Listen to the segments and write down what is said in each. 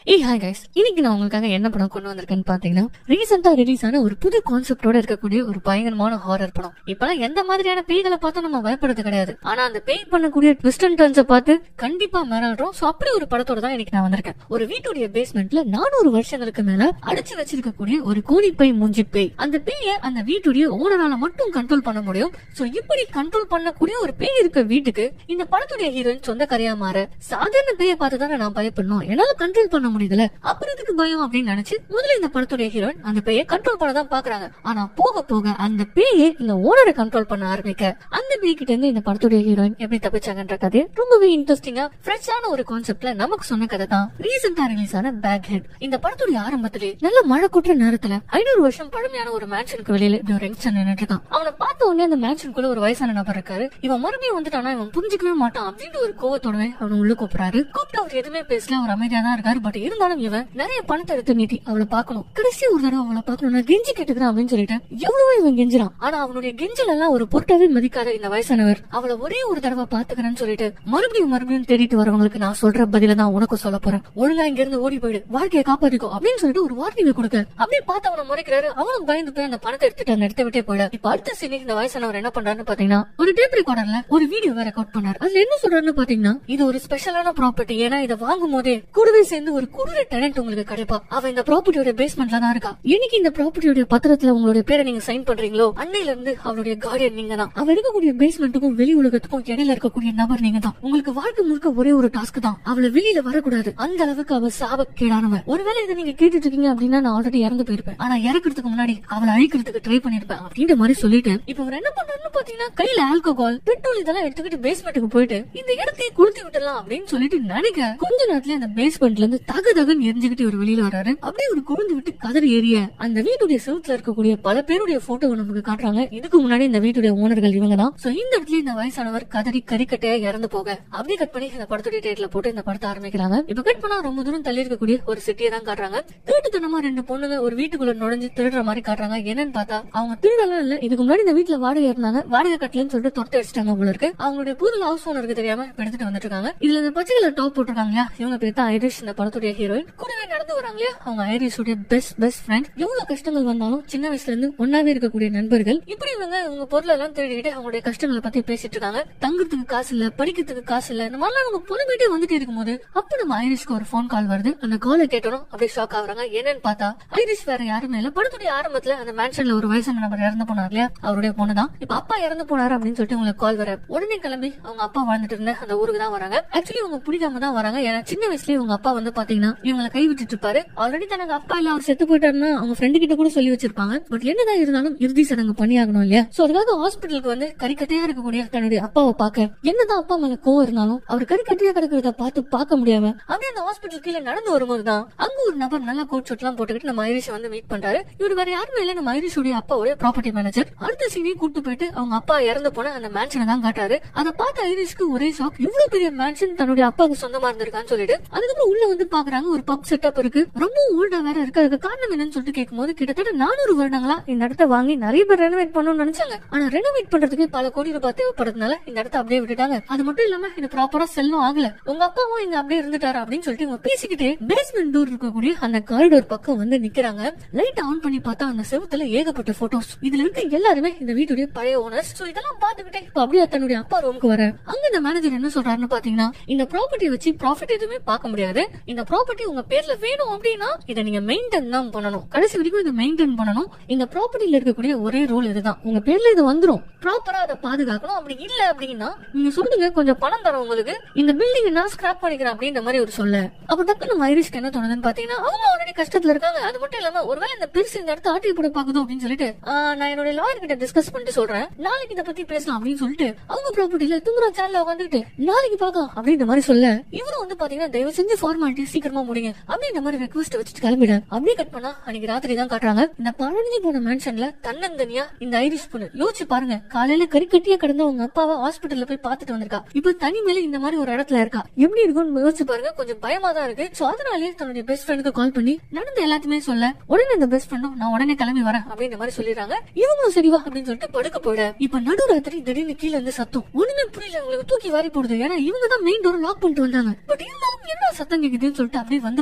ஏய் hi guys இன்னைக்கு நான் உங்களுக்காக என்ன படம் கொண்டு வந்திருக்கேன்னு பாத்தீங்கன்னா ரீசெண்டா ரிலீஸ் ஆன ஒரு புது கான்செப்டோட இருக்கக்கூடிய ஒரு பயங்கரமான ஹாரர் படம் இப்பெல்லாம் எந்த மாதிரியான பேய்களை பார்த்து நம்ம பயப்படுறது கிடையாது ஆனா அந்த பேய் பண்ணக்கூடிய ட்விஸ்ட் அண்ட் டர்ன்ஸை பார்த்து கண்டிப்பா மிரள்றோம் சோ அப்படி ஒரு படத்தோட தான் இன்னைக்கு நான் வந்திருக்கேன் ஒரு வீட்டுடைய பேஸ்மெண்ட்ல நானூறு வருஷங்களுக்கு மேல அடைச்சு வச்சிருக்கக்கூடிய ஒரு கோணிப்பை மூஞ்சி பேய் அந்த பேய அந்த வீட்டுடைய ஓனரால மட்டும் கண்ட்ரோல் பண்ண முடியும் சோ இப்படி கண்ட்ரோல் பண்ணக்கூடிய ஒரு பேய் இருக்க வீட்டுக்கு இந்த படத்துடைய ஹீரோயின் சொந்தக்காரியா மாற சாதாரண பேயை பார்த்து தானே நான் பயப்படணும் என்னால கண்ட்ரோல் பண்ண முடியல அப்புறம் இதுக்கு பயம் அப்படின்னு நினைச்சு முதல்ல இந்த படத்துடைய ஹீரோயின் அந்த பேயை கண்ட்ரோல் பண்ண தான் பாக்குறாங்க ஆனா போக போக அந்த பேயே இந்த ஓனரை கண்ட்ரோல் பண்ண ஆரம்பிக்க அந்த பேய் கிட்ட இருந்து இந்த படத்துடைய ஹீரோயின் எப்படி தப்பிச்சாங்கன்ற கதையை ரொம்பவே இன்ட்ரெஸ்டிங்கா ஃப்ரெஷ்ஷான ஒரு கான்செப்ட்ல நமக்கு சொன்ன கதை தான் ரீசெண்டா ரிலீஸ் ஆன பேக் ஹெட் இந்த படத்துடைய ஆரம்பத்திலே நல்ல மழை கொட்டுற நேரத்துல ஐநூறு வருஷம் பழமையான ஒரு மேன்ஷனுக்கு வெளியில இப்படி ஒரு யங்ஸ்டர் நின்னுட்டு இருக்கான் அவனை பார்த்த உடனே அந்த மேன்ஷனுக்குள்ள ஒரு வயசான நபர் இருக்காரு இவன் மறுபடியும் வந்துட்டானா இவன் புரிஞ்சுக்கவே மாட்டான் அப்படின்ற ஒரு கோவத்தோடவே அவன் உள்ள கூப்பிடுறாரு கூப்பிட்டு அவர் எதுவுமே பேசல அவர் அமைதியா தான் இருக்காரு பட் இருந்தாலும் இவன் நிறைய பணத்தை எடுத்து நீட்டி அவளை பார்க்கணும் கடைசி ஒரு தடவை அவளை பார்க்கணும் நான் கெஞ்சி கேட்டுக்கிறேன் அப்படின்னு சொல்லிட்டு எவ்வளவோ இவன் கெஞ்சிரான் ஆனா அவனுடைய கெஞ்சல் எல்லாம் ஒரு பொருட்டாவே மதிக்காத இந்த வயசானவர் அவளை ஒரே ஒரு தடவை பாத்துக்கிறேன்னு சொல்லிட்டு மறுபடியும் மறுபடியும் தேடிட்டு வரவங்களுக்கு நான் சொல்ற பதில தான் உனக்கு சொல்ல போறேன் ஒழுங்கா இங்க இருந்து ஓடி போயிடு வாழ்க்கையை காப்பாத்திக்கோ அப்படின்னு சொல்லிட்டு ஒரு வார்த்தையை கொடுக்க அப்படியே பார்த்து அவனை முறைக்கிறாரு அவனும் பயந்து போய் அந்த பணத்தை எடுத்துட்டு அந்த இடத்த விட்டே போயிட இப்ப அடுத்த சீனி இந்த வயசானவர் என்ன பண்றாருன்னு பாத்தீங்கன்னா ஒரு டேப் ரெக்கார்டர்ல ஒரு வீடியோ வேற ரெக்கார்ட் பண்ணாரு அதுல என்ன சொல்றாருன்னு பாத்தீங்கன்னா இது ஒரு ஸ்பெஷலான ப்ராப்பர்ட்டி ஏன்னா இதை வாங்கும் போதே கூடவே சேர்ந்து ஒரு குடுற டெனன்ட் உங்களுக்கு கிடைப்பா அவ இந்த ப்ராப்பர்ட்டியோட பேஸ்மெண்ட்ல தான் இருக்கா இன்னைக்கு இந்த ப்ராப்பர்ட்டியோட பத்திரத்துல உங்களுடைய பேரை நீங்க சைன் பண்றீங்களோ அன்னையில இருந்து அவளுடைய கார்டியன் நீங்க தான் அவ இருக்கக்கூடிய பேஸ்மெண்ட்டுக்கும் வெளி உலகத்துக்கும் இடையில இருக்கக்கூடிய நபர் நீங்க தான் உங்களுக்கு வாழ்க்கை முழுக்க ஒரே ஒரு டாஸ்க் தான் அவளை வெளியில வரக்கூடாது அந்த அளவுக்கு அவ சாபக்கேடானவ ஒருவேளை இதை நீங்க கேட்டுட்டு இருக்கீங்க அப்படின்னா நான் ஆல்ரெடி இறந்து போயிருப்பேன் ஆனா இறக்குறதுக்கு முன்னாடி அவளை அழிக்கிறதுக்கு ட்ரை பண்ணிருப்பேன் அப்படின்ற மாதிரி சொல்லிட்டு இப்ப அவர் என்ன பண்றாருன்னு பாத்தீங்கன்னா கையில ஆல்கோஹால் பெட்ரோல் இதெல்லாம் எடுத்துக்கிட்டு பேஸ்மெண்ட்டுக்கு போயிட்டு இந்த இடத்தையே கொளுத்தி விட்டுலாம் அப்படின்னு சொல்லிட்டு நினைக்க கொஞ்ச நேரத்துல அந்த பேஸ்மெண்ட்ல இருந்து தக தகன்னு எரிஞ்சுக்கிட்டு ஒரு வெளியில வராரு அப்படியே ஒரு கொழுந்து விட்டு கதறி ஏறிய அந்த வீட்டுடைய செவுத்துல இருக்கக்கூடிய பல பேருடைய போட்டோ நமக்கு காட்டுறாங்க இதுக்கு முன்னாடி இந்த வீட்டுடைய ஓனர்கள் இவங்க தான் சோ இந்த இடத்துல இந்த வயசானவர் கதறி கறிக்கட்டையா இறந்து போக அப்படியே கட் பண்ணி இந்த படத்துடைய டேட்ல போட்டு இந்த படத்தை ஆரம்பிக்கிறாங்க இப்ப கட் பண்ணா ரொம்ப தூரம் தள்ளி இருக்கக்கூடிய ஒரு சிட்டியை தான் காட்டுறாங்க திருட்டுத்தனமா ரெண்டு பொண்ணுங்க ஒரு வீட்டுக்குள்ள நுழைஞ்சு திருடுற மாதிரி காட்டுறாங்க என்னன்னு பார்த்தா அவங்க திருடலாம் இல்ல இதுக்கு முன்னாடி இந்த வீட்டுல வாடகை இருந்தாங்க வாடகை கட்டலன்னு சொல்லிட்டு தொட்டு அடிச்சிட்டாங்க போல இருக்கு அவங்களுடைய புது ஹவுஸ் ஓனருக்கு தெரியாம இப்ப எடுத்துட்டு வந்துட்டு இருக்காங்க இதுல இந்த பச்சை கலர் டாப் போட்டிருக்காங்க இல்லையா இவங்க பேர் தான் ஐரிஷ் இந்த படத்துடைய ஹீரோயின் கூடவே நடந்து வராங்க இல்லையா அவங்க ஐரிஷுடைய பெஸ்ட் பெஸ்ட் ஃப்ரெண்ட் எவ்வளவு கஷ்டங்கள் வந்தாலும் சின்ன வயசுல இருந்து ஒன்னாவே இருக்கக்கூடிய நண்பர்கள் இப்படி இவங்க இவங்க பொருள் எல்லாம் திருடிக்கிட்டு அவங்களுடைய கஷ்டங்களை பத்தி பேசிட்டு இருக்காங்க தங்குறதுக்கு காசு இல்ல படிக்கிறதுக்கு காசு இல்ல இந்த மாதிரிலாம் அவங்க புலம்பிட்டே வந்துட்டே இருக்கும்போது அப்ப நம்ம ஐரிஷ்க்கு ஒரு ஃபோன் கால் வருது அந்த காலை கேட்டோம் அப்படியே ஷாக் ஆகுறாங்க என்னன்னு பார்த்தா ஐரிஷ் வேற யாருமே இல்ல படத்துடைய ஆரம்பத்துல அந்த மேன்ஷன்ல ஒரு வயசான நபர் இறந்து போனார் இல்லையா அவருடைய பொண்ணு தான் இப்ப அப்பா இறந்து போனாரு அப்படின்னு சொல்லிட்டு உங்களுக்கு கால் வர உடனே கிளம்பி அவங்க அப்பா வாழ்ந்துட்டு இருந்த அந்த ஊருக்கு தான் வராங்க ஆக்சுவலி இவங்க பிடிக்காம தான் வராங்க ஏன்னா சின்ன வயசுலயே இவங்க அப்பா வந்து பாத்தீங்கன்னா இவங்களை கை விட்டுட்டு இருப்பாரு ஆல்ரெடி தனக்கு அப்பா இல்ல அவர் செத்து போயிட்டாருன்னா அவங்க ஃப்ரெண்டு கிட்ட கூட சொல்லி வச்சிருப்பாங்க பட் என்னதான் இருந்தாலும் இறுதி சடங்கு பண்ணியாகணும் இல்லையா சோ அதுக்காக ஹாஸ்பிட்டலுக்கு வந்து கறிக்கட்டையா இருக்கக்கூடிய தன்னுடைய அப்பாவை பார்க்க என்னதான் அப்பா மேல கோவம் இருந்தாலும் அவர் கறிக்கட்டையா கிடக்கிறத பார்த்து பார்க்க முடியாம அப்படியே அந்த ஹாஸ்பிட்டல் கீழே நடந்து வரும்போது தான் அங்க ஒரு நபர் நல்லா கோட் ஷூட் எல்லாம் போட்டுக்கிட்டு நம்ம ஐரிஷ வந்து மீட் பண்றாரு இவர் வேற யாருமே இல்ல நம்ம ஐரிஷுடைய அப்பாவுடைய ப்ராப்பர்ட்டி மேனேஜர் அடுத்த சீனையும் கூட்டு போயிட்டு அவங்க அப்பா இறந்து போன அந்த மேன்ஷனை தான் காட்டாரு அதை பார்த்த ஐரிஷ்க்கு ஒரே ஷாக் இவ்வளவு பெரிய மேன்ஷன் தன்னுடைய அப்பாவுக்கு சொந்தமா இருந்திருக்கான்னு சொல்லிட்டு அதுக்கப்புறம் உள்ள வந்து பாக்குறாங்க ஒரு பப் செட்டப் இருக்கு ரொம்ப ஓல்டா வேற இருக்கு அதுக்கு காரணம் என்னன்னு சொல்லிட்டு கேட்கும்போது கிட்டத்தட்ட நானூறு வருடங்களா இந்த இடத்த வாங்கி நிறைய பேர் ரெனோவேட் பண்ணணும்னு நினைச்சாங்க ஆனா ரெனோவேட் பண்றதுக்கு பல கோடி ரூபாய் தேவைப்படுறதுனால இந்த இடத்த அப்படியே விட்டுட்டாங்க அது மட்டும் இல்லாம இது ப்ராப்பரா செல்லும் ஆகல உங்க அப்பாவும் இங்க அப்படியே இருந்துட்டாரு அப்படின்னு சொல்லிட்டு இவங்க பேசிக்கிட்டே பேஸ்மெண்ட் டோர் இருக்கக்கூடிய அந்த காரிடோர் பக்கம் வந்து நிக்கிறாங்க லைட் ஆன் பண்ணி பார்த்தா அந்த செவுத்துல ஏகப்பட்ட போட்டோஸ் இதுல இருக்க எல்லாருமே இந்த வீட்டுடைய பழைய ஓனர்ஸ் சோ இதெல்லாம் பாத்துக்கிட்டே இப்ப அப்படியே தன்னுடைய அப்பா ரூமுக்கு வர அங்க இந்த மேனேஜர் என்ன சொல்றாருன்னு பாத்தீங்கன்னா இந்த ப்ராப்பர்ட்டியை வச்சு ப்ராஃபிட் எதுவுமே பார்க்க முடியாது இந்த ப்ராப்பர்ட்டி உங்க பேர்ல வேணும் அப்படின்னா இதை நீங்க மெயின்டைன் தான் பண்ணணும் கடைசி வரைக்கும் இதை மெயின்டைன் பண்ணணும் இந்த ப்ராப்பர்ட்டில இருக்கக்கூடிய ஒரே ரூல் இதுதான் உங்க பேர்ல இது வந்துரும் ப்ராப்பரா அதை பாதுகாக்கணும் அப்படி இல்ல அப்படின்னா நீங்க சொல்லுங்க கொஞ்சம் பணம் தரோம் உங்களுக்கு இந்த பில்டிங் நான் ஸ்கிராப் பண்ணிக்கிறேன் அப்படின்ற மாதிரி ஒரு சொல்ல அப்ப டக்கு நம்ம ஐரிஷ்க்கு என்ன தோணுதுன்னு பாத்தீங்கன்னா அவங்க ஆல்ரெடி கஷ்டத்துல இருக்காங்க அது மட்டும் இல்லாம ஒருவேளை இந்த பெருசு இந்த இடத்த ஆட்டி போட பாக்குதோ அப்படின்னு சொல்லிட்டு "ஆ, நான் என்னோட லாயர் கிட்ட டிஸ்கஸ் பண்ணிட்டு சொல்றேன் நாளைக்கு இதை பத்தி பேசலாம் அப்படின்னு சொல்லிட்டு அவங்க ப்ராப்பர்ட்டில தூங்குற சேனல்ல உட்காந்துட்டு நாளைக்கு பார்க்கலாம் அப்படின்ற மாதிரி சொல்ல இவரும் வந்து பாத்தீங்கன்னா தயவு செஞ்சு ஃபார்மாலிட்டி சீக்கிரமா முடிங்க அப்படின்ற மாதிரி ரெக்வஸ்ட் வச்சுட்டு கிளம்பிட அப்படியே கட் பண்ணா அன்னைக்கு ராத்திரி தான் காட்டுறாங்க இந்த பழனி போன மேன்ஷன்ல தன்னந்தனியா இந்த ஐரிஷ் பொண்ணு யோசிச்சு பாருங்க காலையில கறிக்கட்டியா கிடந்த உங்க அப்பாவை ஹாஸ்பிட்டல்ல போய் பாத்துட்டு வந்திருக்கா இப்ப தனி மேல இந்த மாதிரி ஒரு இடத்துல இருக்கா எப்படி இருக்கும்னு யோசிச்சு பாருங்க கொஞ்சம் பயமா தான் இருக்கு சோ அதனாலேயே தன்னுடைய பெஸ்ட் ஃப்ரெண்டுக்கு கால் பண்ணி நடந்த எல்லாத்தையுமே சொல்ல உடனே இந்த பெஸ்ட் ஃப்ரெண்டும் நான் உடனே கிளம்பி வரேன் அப்படின்ற மாதிரி சொல்லிடுறாங்க இவங்களும் சரிவா அப்படின்னு சொல்லிட்டு படுக்க போயிட இப்ப நடுராத்திரி திடீர்னு கீழ இருந்து சத்தம் ஒண்ணுமே புரியல உங்களுக்கு தூக்கி வாரி போடுது ஏன்னா இவங்க தான் மெயின் டோர் லாக் பண்ணிட்டு வந்தாங்க பட் இருந்தாலும் என்ன சத்தம் கேக்குதுன்னு சொல்லிட்டு அப்படியே வந்து பார்த்தா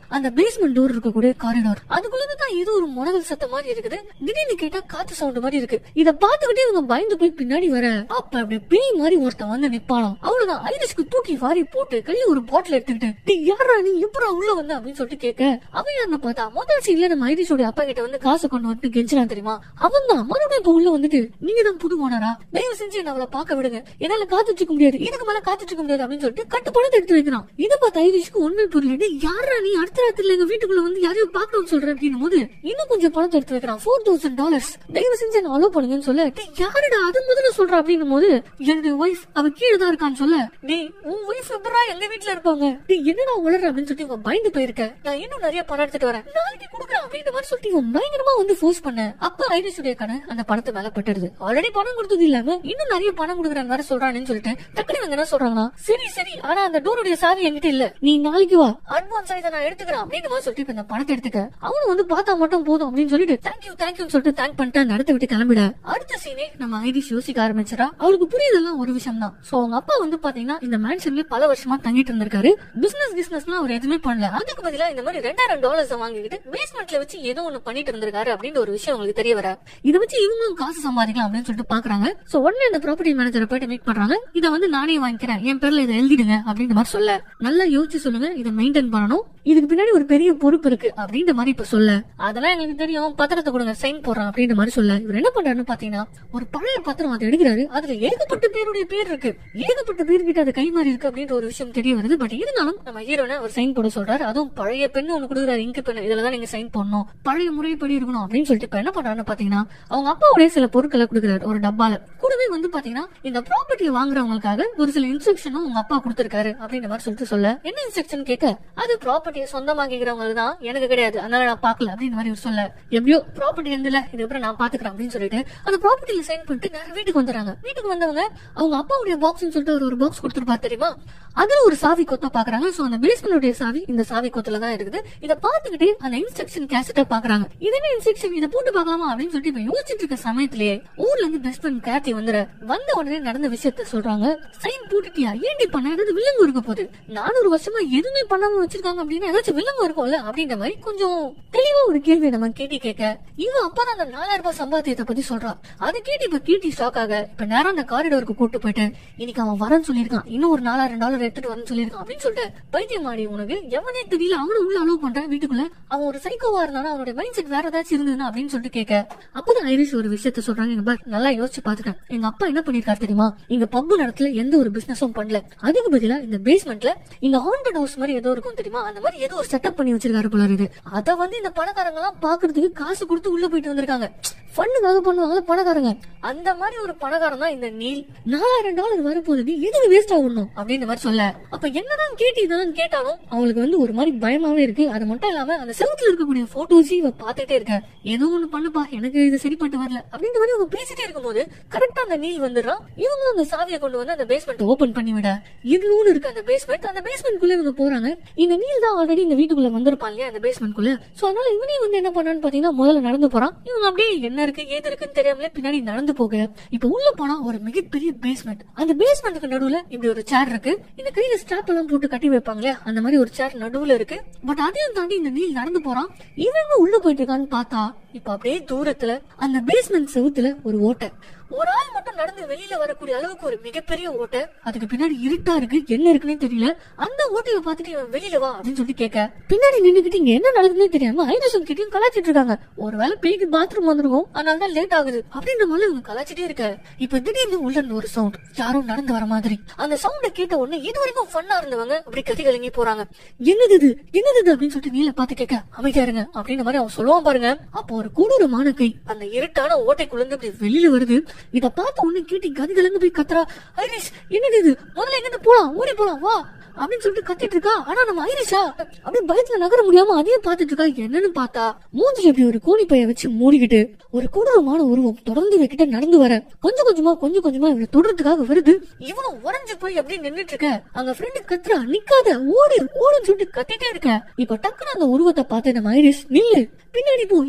அந்த பேஸ்மெண்ட் டோர் இருக்கக்கூடிய காரிடார் அதுக்குள்ள தான் இது ஒரு முனகல் சத்தம் மாதிரி இருக்குது திடீர்னு கேட்டா காத்து சவுண்ட் மாதிரி இருக்கு இத பாத்துக்கிட்டே இவங்க பயந்து போய் பின்னாடி வர அப்ப அப்படி பேய் மாதிரி ஒருத்தன் வந்து நிப்பானாம் அவ்வளவுதான் ஐரிஷ்க்கு தூக்கி வாரி போட்டு கையில ஒரு பாட்டில் எடுத்துக்கிட்டு "டேய், யாரா நீ எப்படா உள்ள வந்த அப்படின்னு சொல்லிட்டு கேட்க அவன் யாருன்னு பார்த்தா முதல் சீன்ல நம்ம ஐரிஷோட அப்பா கிட்ட வந்து காசு கொண்டு வந்து கெஞ்சினான் தெரியுமா அவன் தான் மறுபடியும் இப்ப உள்ள வந்துட்டு நீங்க தான் புது ஓனரா தயவு செஞ்சு என்ன அவளை பார்க்க விடுங்க என்னால காத்துட்டு இருக்க முடியாது இதுக்கு மேல காத்துட்டு இருக்க முடியாது அப்படின்னு சொல்லிட்டு கட்டு பணத்தை எடுத்து வைக்கிறான் இதை பார்த்து ஐரிஷ்க்கு ஒண்ணுமே புரியல "டேய், யாரா நீ அடுத்த ராத்திரில எங்க வீட்டுக்குள்ள வந்து யாரையும் பார்க்கணும்னு சொல்ற அப்படின்னும் போது இன்னும் கொஞ்சம் பணத்தை எடுத்து வைக்கிறான் ஃபோர் தௌசண்ட் டாலர்ஸ் தயவு செஞ்சு என்ன அலோ பண்ணுங்கன்னு சொல்ல "டேய், யாருடா அது முதல்ல சொல்ற அப்படின்னும் போது என்னுடைய ஒய்ஃப் அவ கீழே தான் இருக்கான்னு சொல்ல டேய் உன் ஒய்ஃப் எப்படா எங்க வீட்டுல இருப்பாங்க டேய் என்னடா உளற அப்படின்னு சொல்லிட்டு இவன் பயந்து போயிருக்க நான் இன்னும் நிறைய பணம் எடுத்துட்டு வரேன் நாளைக்கு கொடுக்குறேன் அப்படின்ற மாதிரி சொல்லிட்டு இவன் பயங்கரமா வந்து ஃபோர்ஸ் பண்ண அப்ப ஐரிஷுடைய கடை அந்த பணத்தை மேல பட்டுடுது ஆல்ரெடி பணம் கொடுத்தது இல்லாம இன்னும் நிறைய பணம் கொடுக்குறான்னு வேற சொல்றானேன்னு சொல்லிட்டு டக்குனு இவங்க என்ன சொல்றாங்கன்னா சரி சரி ஆனா அந்த டோருடைய சாவி என்கிட்ட இல்ல நீ நாளைக்கு வா அட்வான்ஸ் இதை நான் எடுத்துக்கிறேன் அப்படின்னு மாதிரி சொல்லிட்டு இப்ப இந்த பணத்தை எடுத்துக்க அவனும் வந்து பார்த்தா மட்டும் போதும் அப்படின்னு சொல்லிட்டு தேங்க்யூ தேங்க்யூன்னு சொல்லிட்டு தேங்க் பண்ணிட்டு அந்த இடத்த விட்டு கிளம்பிட அடுத்த சீனே நம்ம ஐரிஷ் யோசிக்க ஆரம்பிச்சிடா அவளுக்கு புரியுதெல்லாம் ஒரு விஷயம் தான் சோ அவங்க அப்பா வந்து பாத்தீங்கன்னா இந்த மேன்ஷன்ல பல வருஷமா தங்கிட்டு இருந்திருக்காரு பிசினஸ் பிசினஸ்லாம் அவர் எதுவுமே பண்ணல அதுக்கு பதிலா இந்த மாதிரி ரெண்டாயிரம் டாலர்ஸ் வாங்கிக்கிட்டு பேஸ்மெண்ட்ல வச்சு ஏதோ ஒண்ணு பண்ணிட்டு இருந்திருக்காரு அப்படின்ற ஒரு விஷயம் உங்களுக்கு தெரிய வர இத வச்சு இவங்களும் காசு சம்பாதிக்கலாம் அப்படின்னு சொல்லிட்டு பாக்குறாங்க சோ உடனே இந்த ப்ராப்பர்ட்டி மேனேஜரை போயிட்டு மீட் பண்றாங்க இத வந்து நானே வாங்கிக்கிறேன் என் பேர்ல இதை எழுதிடுங்க அப்படின்ற மாதிரி சொல்ல நல்லா யோசிச்சு சொல்லுங்க இதை மெயின்டைன் பண்ணணும் இதுக்கு பின்னாடி ஒரு பெரிய பொறுப்பு இருக்கு அப்படின்ற மாதிரி இப்ப சொல்ல அதெல்லாம் எங்களுக்கு தெரியும் பத்திரத்தை கொடுங்க சைன் போடுறோம் அப்படின்ற மாதிரி சொல்ல இவர் என்ன பண்றாருன்னு பாத்தீங்கன்னா ஒரு பழைய பத்திரம் அதை எடுக்கிறாரு அதுல ஏகப்பட்ட பேருடைய பேர் இருக்கு ஏகப்பட்ட பேர் கிட்ட அது கை மாறி இருக்கு அப்படின்ற ஒரு விஷயம் தெரிய வருது பட் இருந்தாலும் நம்ம ஹீரோனை அவர் சைன் போட சொல்றாரு அதுவும் பழைய பெண்ணு ஒண்ணு கொடுக்குறாரு இங்கு பெண்ணு இதுலதான் நீங்க சைன் பண்ணணும் பழைய முறைப்படி இருக்கணும் அப்படின்னு சொல்லிட்டு இப்ப என்ன பண்றாருன்னு பாத்தீங்கன்னா அவங்க அப்பாவுடைய சில பொருட்களை கொடுக்குறாரு ஒரு டப்பால கூடவே வந்து பாத்தீங்கன்னா இந்த ப்ராப்பர்ட்டியை வாங்குறவங்களுக்காக ஒரு சில இன்ஸ்ட்ரக்ஷனும் உங்க அப்பா கொடுத்திருக்காரு அப்படின்ற மாதிரி சொல்லிட்டு சொல்ல என்ன இன்ஸ்ட்ரக்ஷன் கேட்க அது ப்ராப்பர்ட்டியை சொந்தமாக்கிக்கிறவங்களுக்கு தான் எனக்கு கிடையாது அதனால நான் பாக்கல அப்படின்னு மாதிரி இவர் சொல்ல எப்படியோ ப்ராப்பர்ட்டி இருந்துல இதுக்கப்புறம் நான் பாத்துக்கிறேன் அப்படின்னு சொல்லிட்டு அந்த ப்ராப்பர்ட்டியில சைன் பண்ணிட்டு நேரா வீட்டுக்கு வந்துறாங்க வீட்டுக்கு வந்தவங்க அவங்க அப்பாவுடைய பாக்ஸ் சொல்லிட்டு அவர் ஒரு பாக்ஸ் கொடுத்துருப்பாரு தெரியுமா அதுல ஒரு சாவி கொத்த பாக்குறாங்க சோ அந்த பேஸ்மெண்டுடைய சாவி இந்த சாவி கொத்துல தான் இருக்குது இத பாத்துக்கிட்டே அந்த இன்ஸ்ட்ரக்ஷன் கேசட்ட பாக்குறாங்க இது என்ன இன்ஸ்ட்ரக்ஷன் இத போட்டு பார்க்கலாமா அப்படின்னு சொல்லிட்டு இப்ப யோசிச்சுட்டு இருக்க சமயத்திலேயே ஊர்ல இருந்து பெஸ்ட் ஃப்ரெண்ட் கேத்தி வந்துற வந்த உடனே நடந்த விஷயத்த சொல்றாங்க சைன் போட்டுட்டியா ஏன்டி பண்ண ஏதாவது வில்லங்கு இருக்க போகுது நானூறு வருஷமா எதுவுமே பண்ணாம வச்சிருக்காங்க அப்படின்னா ஏதாச்சும் வில்லங்கு இருக்கும்ல அப்படின்ற மாதிரி கொஞ்சம் தெளிவா ஒரு கேள்வி நம்ம கேட்டி கேட்க இவன் அப்பதான் அந்த நாலாயிரம் ரூபாய் சம்பாத்தியத்தை பத்தி சொல்றான் அதை கேட்டு இப்ப கீர்த்தி ஷாக் ஆக இப்ப நேரம் அந்த காரிடோருக்கு கூட்டு போயிட்டு இன்னைக்கு அவன் வரேன்னு சொல்லியிருக்கான் இன்னும் ஒரு நாலாயிரம் டாலர் எடுத்துட்டு வரேன்னு சொல்லியிருக்கான் அப்படின்னு சொல்லிட்டு பைத்தியம் ஆடி உனக்கு எவனே தெரியல அவனும் உள்ள அலோவ் பண்றான் வீட்டுக்குள்ள அவன் ஒரு சைக்கோவா இருந்தாலும் அவனுடைய மைண்ட் செட் வேற ஏதாச்சும் இருந்ததுன்னா அப்படின்னு சொல்லிட்டு கேட்க அப்பதான் ஐரிஷ் ஒரு விஷயத்த சொல்றாங்க இங்க பாரு, நல்லா யோசிச்சு பாத்துட்டேன் எங்க அப்பா என்ன பண்ணிருக்காரு தெரியுமா இங்க பப்பு நடத்துல எந்த ஒரு பிசினஸும் பண்ணல அதுக்கு பதிலா இந்த பேஸ்மெண்ட்ல இந்த ஹாண்டட் ஹவுஸ் மாதிரி ஏதோ இருக்கும் தெரியுமா அந்த மாதிரி ஏதோ ஒரு செட்டப் பண்ணி வச்சிருக்காரு போல இது அத வந்து இந்த பணக்காரங்க எல்லாம் பாக்குறதுக்கு காசு கொடுத்து உள்ள போயிட்டு வந்திருக்காங்க ஃபண்ணுக்காக பண்ணுவாங்கல்ல பணக்காரங்க அந்த மாதிரி ஒரு பணக்காரன் தான் இந்த நீல் நாலாயிரம் டாலர் வரப்போகுது நீ எதுக்கு வேஸ்ட் ஆகணும் அப்படின்ற மாதிரி சொல்ல அப்ப என்னதான் கேட்டு இதெல்லாம் கேட்டாலும் அவங்களுக்கு வந்து ஒரு மாதிரி பயமாவே இருக்கு அது மட்டும் இல்லாம அந்த செவுத்துல இருக்கக்கூடிய போட்டோஸ் இவ பாத்துட்டே இருக்க ஏதோ ஒண்ணு பண்ணுப்பா எனக்கு இது சரிப்பட்டு வரல அப்படின்ற மாதிரி அவங்க பேசிட்டே இருக்கும்போது கரெக்டா அந்த நீல் வந்துடுறான் இவங்களும் அந்த சாவியை கொண்டு வந்து அந்த பேஸ்மெண்ட் ஓபன் பண்ணி விட இருநூறு இருக்கு அந்த பேஸ்மெண்ட் அந்த பேஸ்மெண்ட் குள்ள இவங்க போறாங்க இந்த நீல் தான் ஆல்ரெடி இந்த வீட்டுக்குள்ள வந்திருப்பான் இல்லையா அந்த பேஸ்மெண்ட் குள்ள சோ அதனால இவனே வந்து என்ன பண்ணான்னு பாத்தீங்கன்னா முதல்ல நடந்து போறான் இவங்க அப்படியே என்ன இருக்கு ஏது இருக்குன்னு தெரியாமலே பின்னாடி நடந்து போக இப்ப உள்ள போனா ஒரு மிகப்பெரிய பேஸ்மெண்ட் அந்த பேஸ்மெண்ட்டுக்கு நடுவுல இப்படி ஒரு சேர் இருக்கு இந்த கையில ஸ்ட்ராப் எல்லாம் போட்டு கட்டி வைப்பாங்களே அந்த மாதிரி ஒரு சேர் நடுவுல இருக்கு பட் அதையும் தாண்டி இந்த நீல் நடந்து போறான் இவங்க உள்ள போயிட்டு இருக்கான்னு பார்த்தா இப்ப அப்படியே தூரத்துல அந்த பேஸ்மெண்ட் செவுத்துல ஒரு ஓட்டை ஒரு ஆள் மட்டும் நடந்து வெளியில வரக்கூடிய அளவுக்கு ஒரு மிகப்பெரிய ஓட்டை அதுக்கு பின்னாடி இருட்டா இருக்கு என்ன இருக்குன்னே தெரியல அந்த ஓட்டையை பார்த்துட்டு இவன் வெளியில வா அப்படின்னு சொல்லி கேட்க பின்னாடி நின்னுக்கிட்டு இங்க என்ன நடக்குதுன்னே தெரியாம ஐரசன் கிட்டயும் கலாச்சிட்டு இருக்காங்க ஒருவேளை பேய்க்கு பாத்ரூம் வந்திருக்கும் அதனால தான் லேட் ஆகுது அப்படின்ற மாதிரி இவங்க கலாச்சிட்டே இருக்க இப்ப திடீர்னு உள்ள இருந்து ஒரு சவுண்ட் யாரும் நடந்து வர மாதிரி அந்த சவுண்ட கேட்ட உடனே இது வரைக்கும் ஃபன்னா இருந்தவங்க அப்படி கத்தி கலங்கி போறாங்க என்னது இது என்னது இது அப்படின்னு சொல்லிட்டு நீல பார்த்து கேட்க அமைதியா இருங்க அப்படின்ற மாதிரி அவன் சொல்லுவான் பாருங்க அப்போ ஒரு கொடூரமான கை அந்த இருட்டான ஓட்டைக்குள்ள இருந்து அப்படி வெளியில வருது இத பார்த்த உடனே கேட்டி கதி கலந்து போய் கத்துறா ஐரிஷ் என்னது இது முதல்ல எங்கிருந்து போலாம் ஓடி போலாம் வா அப்படின்னு சொல்லிட்டு கத்திட்டு இருக்கா ஆனா நம்ம ஐரிஷா அப்படியே பயத்துல நகர முடியாம அதையும் பார்த்துட்டு இருக்கா என்னன்னு பார்த்தா மூஞ்சி அப்படி ஒரு கோணி பைய வச்சு மூடிக்கிட்டு ஒரு கொடூரமான உருவம் தொடர்ந்து இவகிட்ட நடந்து வர கொஞ்சம் கொஞ்சமா கொஞ்சம் கொஞ்சமா இவனை தொடர்றதுக்காக வருது இவனும் உறைஞ்சு போய் அப்படியே நின்னுட்டு இருக்க அங்க ஃப்ரெண்டு கத்துறா நிக்காத ஓடு ஓடுன்னு சொல்லிட்டு கத்திட்டே இருக்க இப்ப டக்குனு அந்த உருவத்தை பார்த்து நம்ம ஐரிஷ் நில்லு பின்னாடி போ என்கிட்ட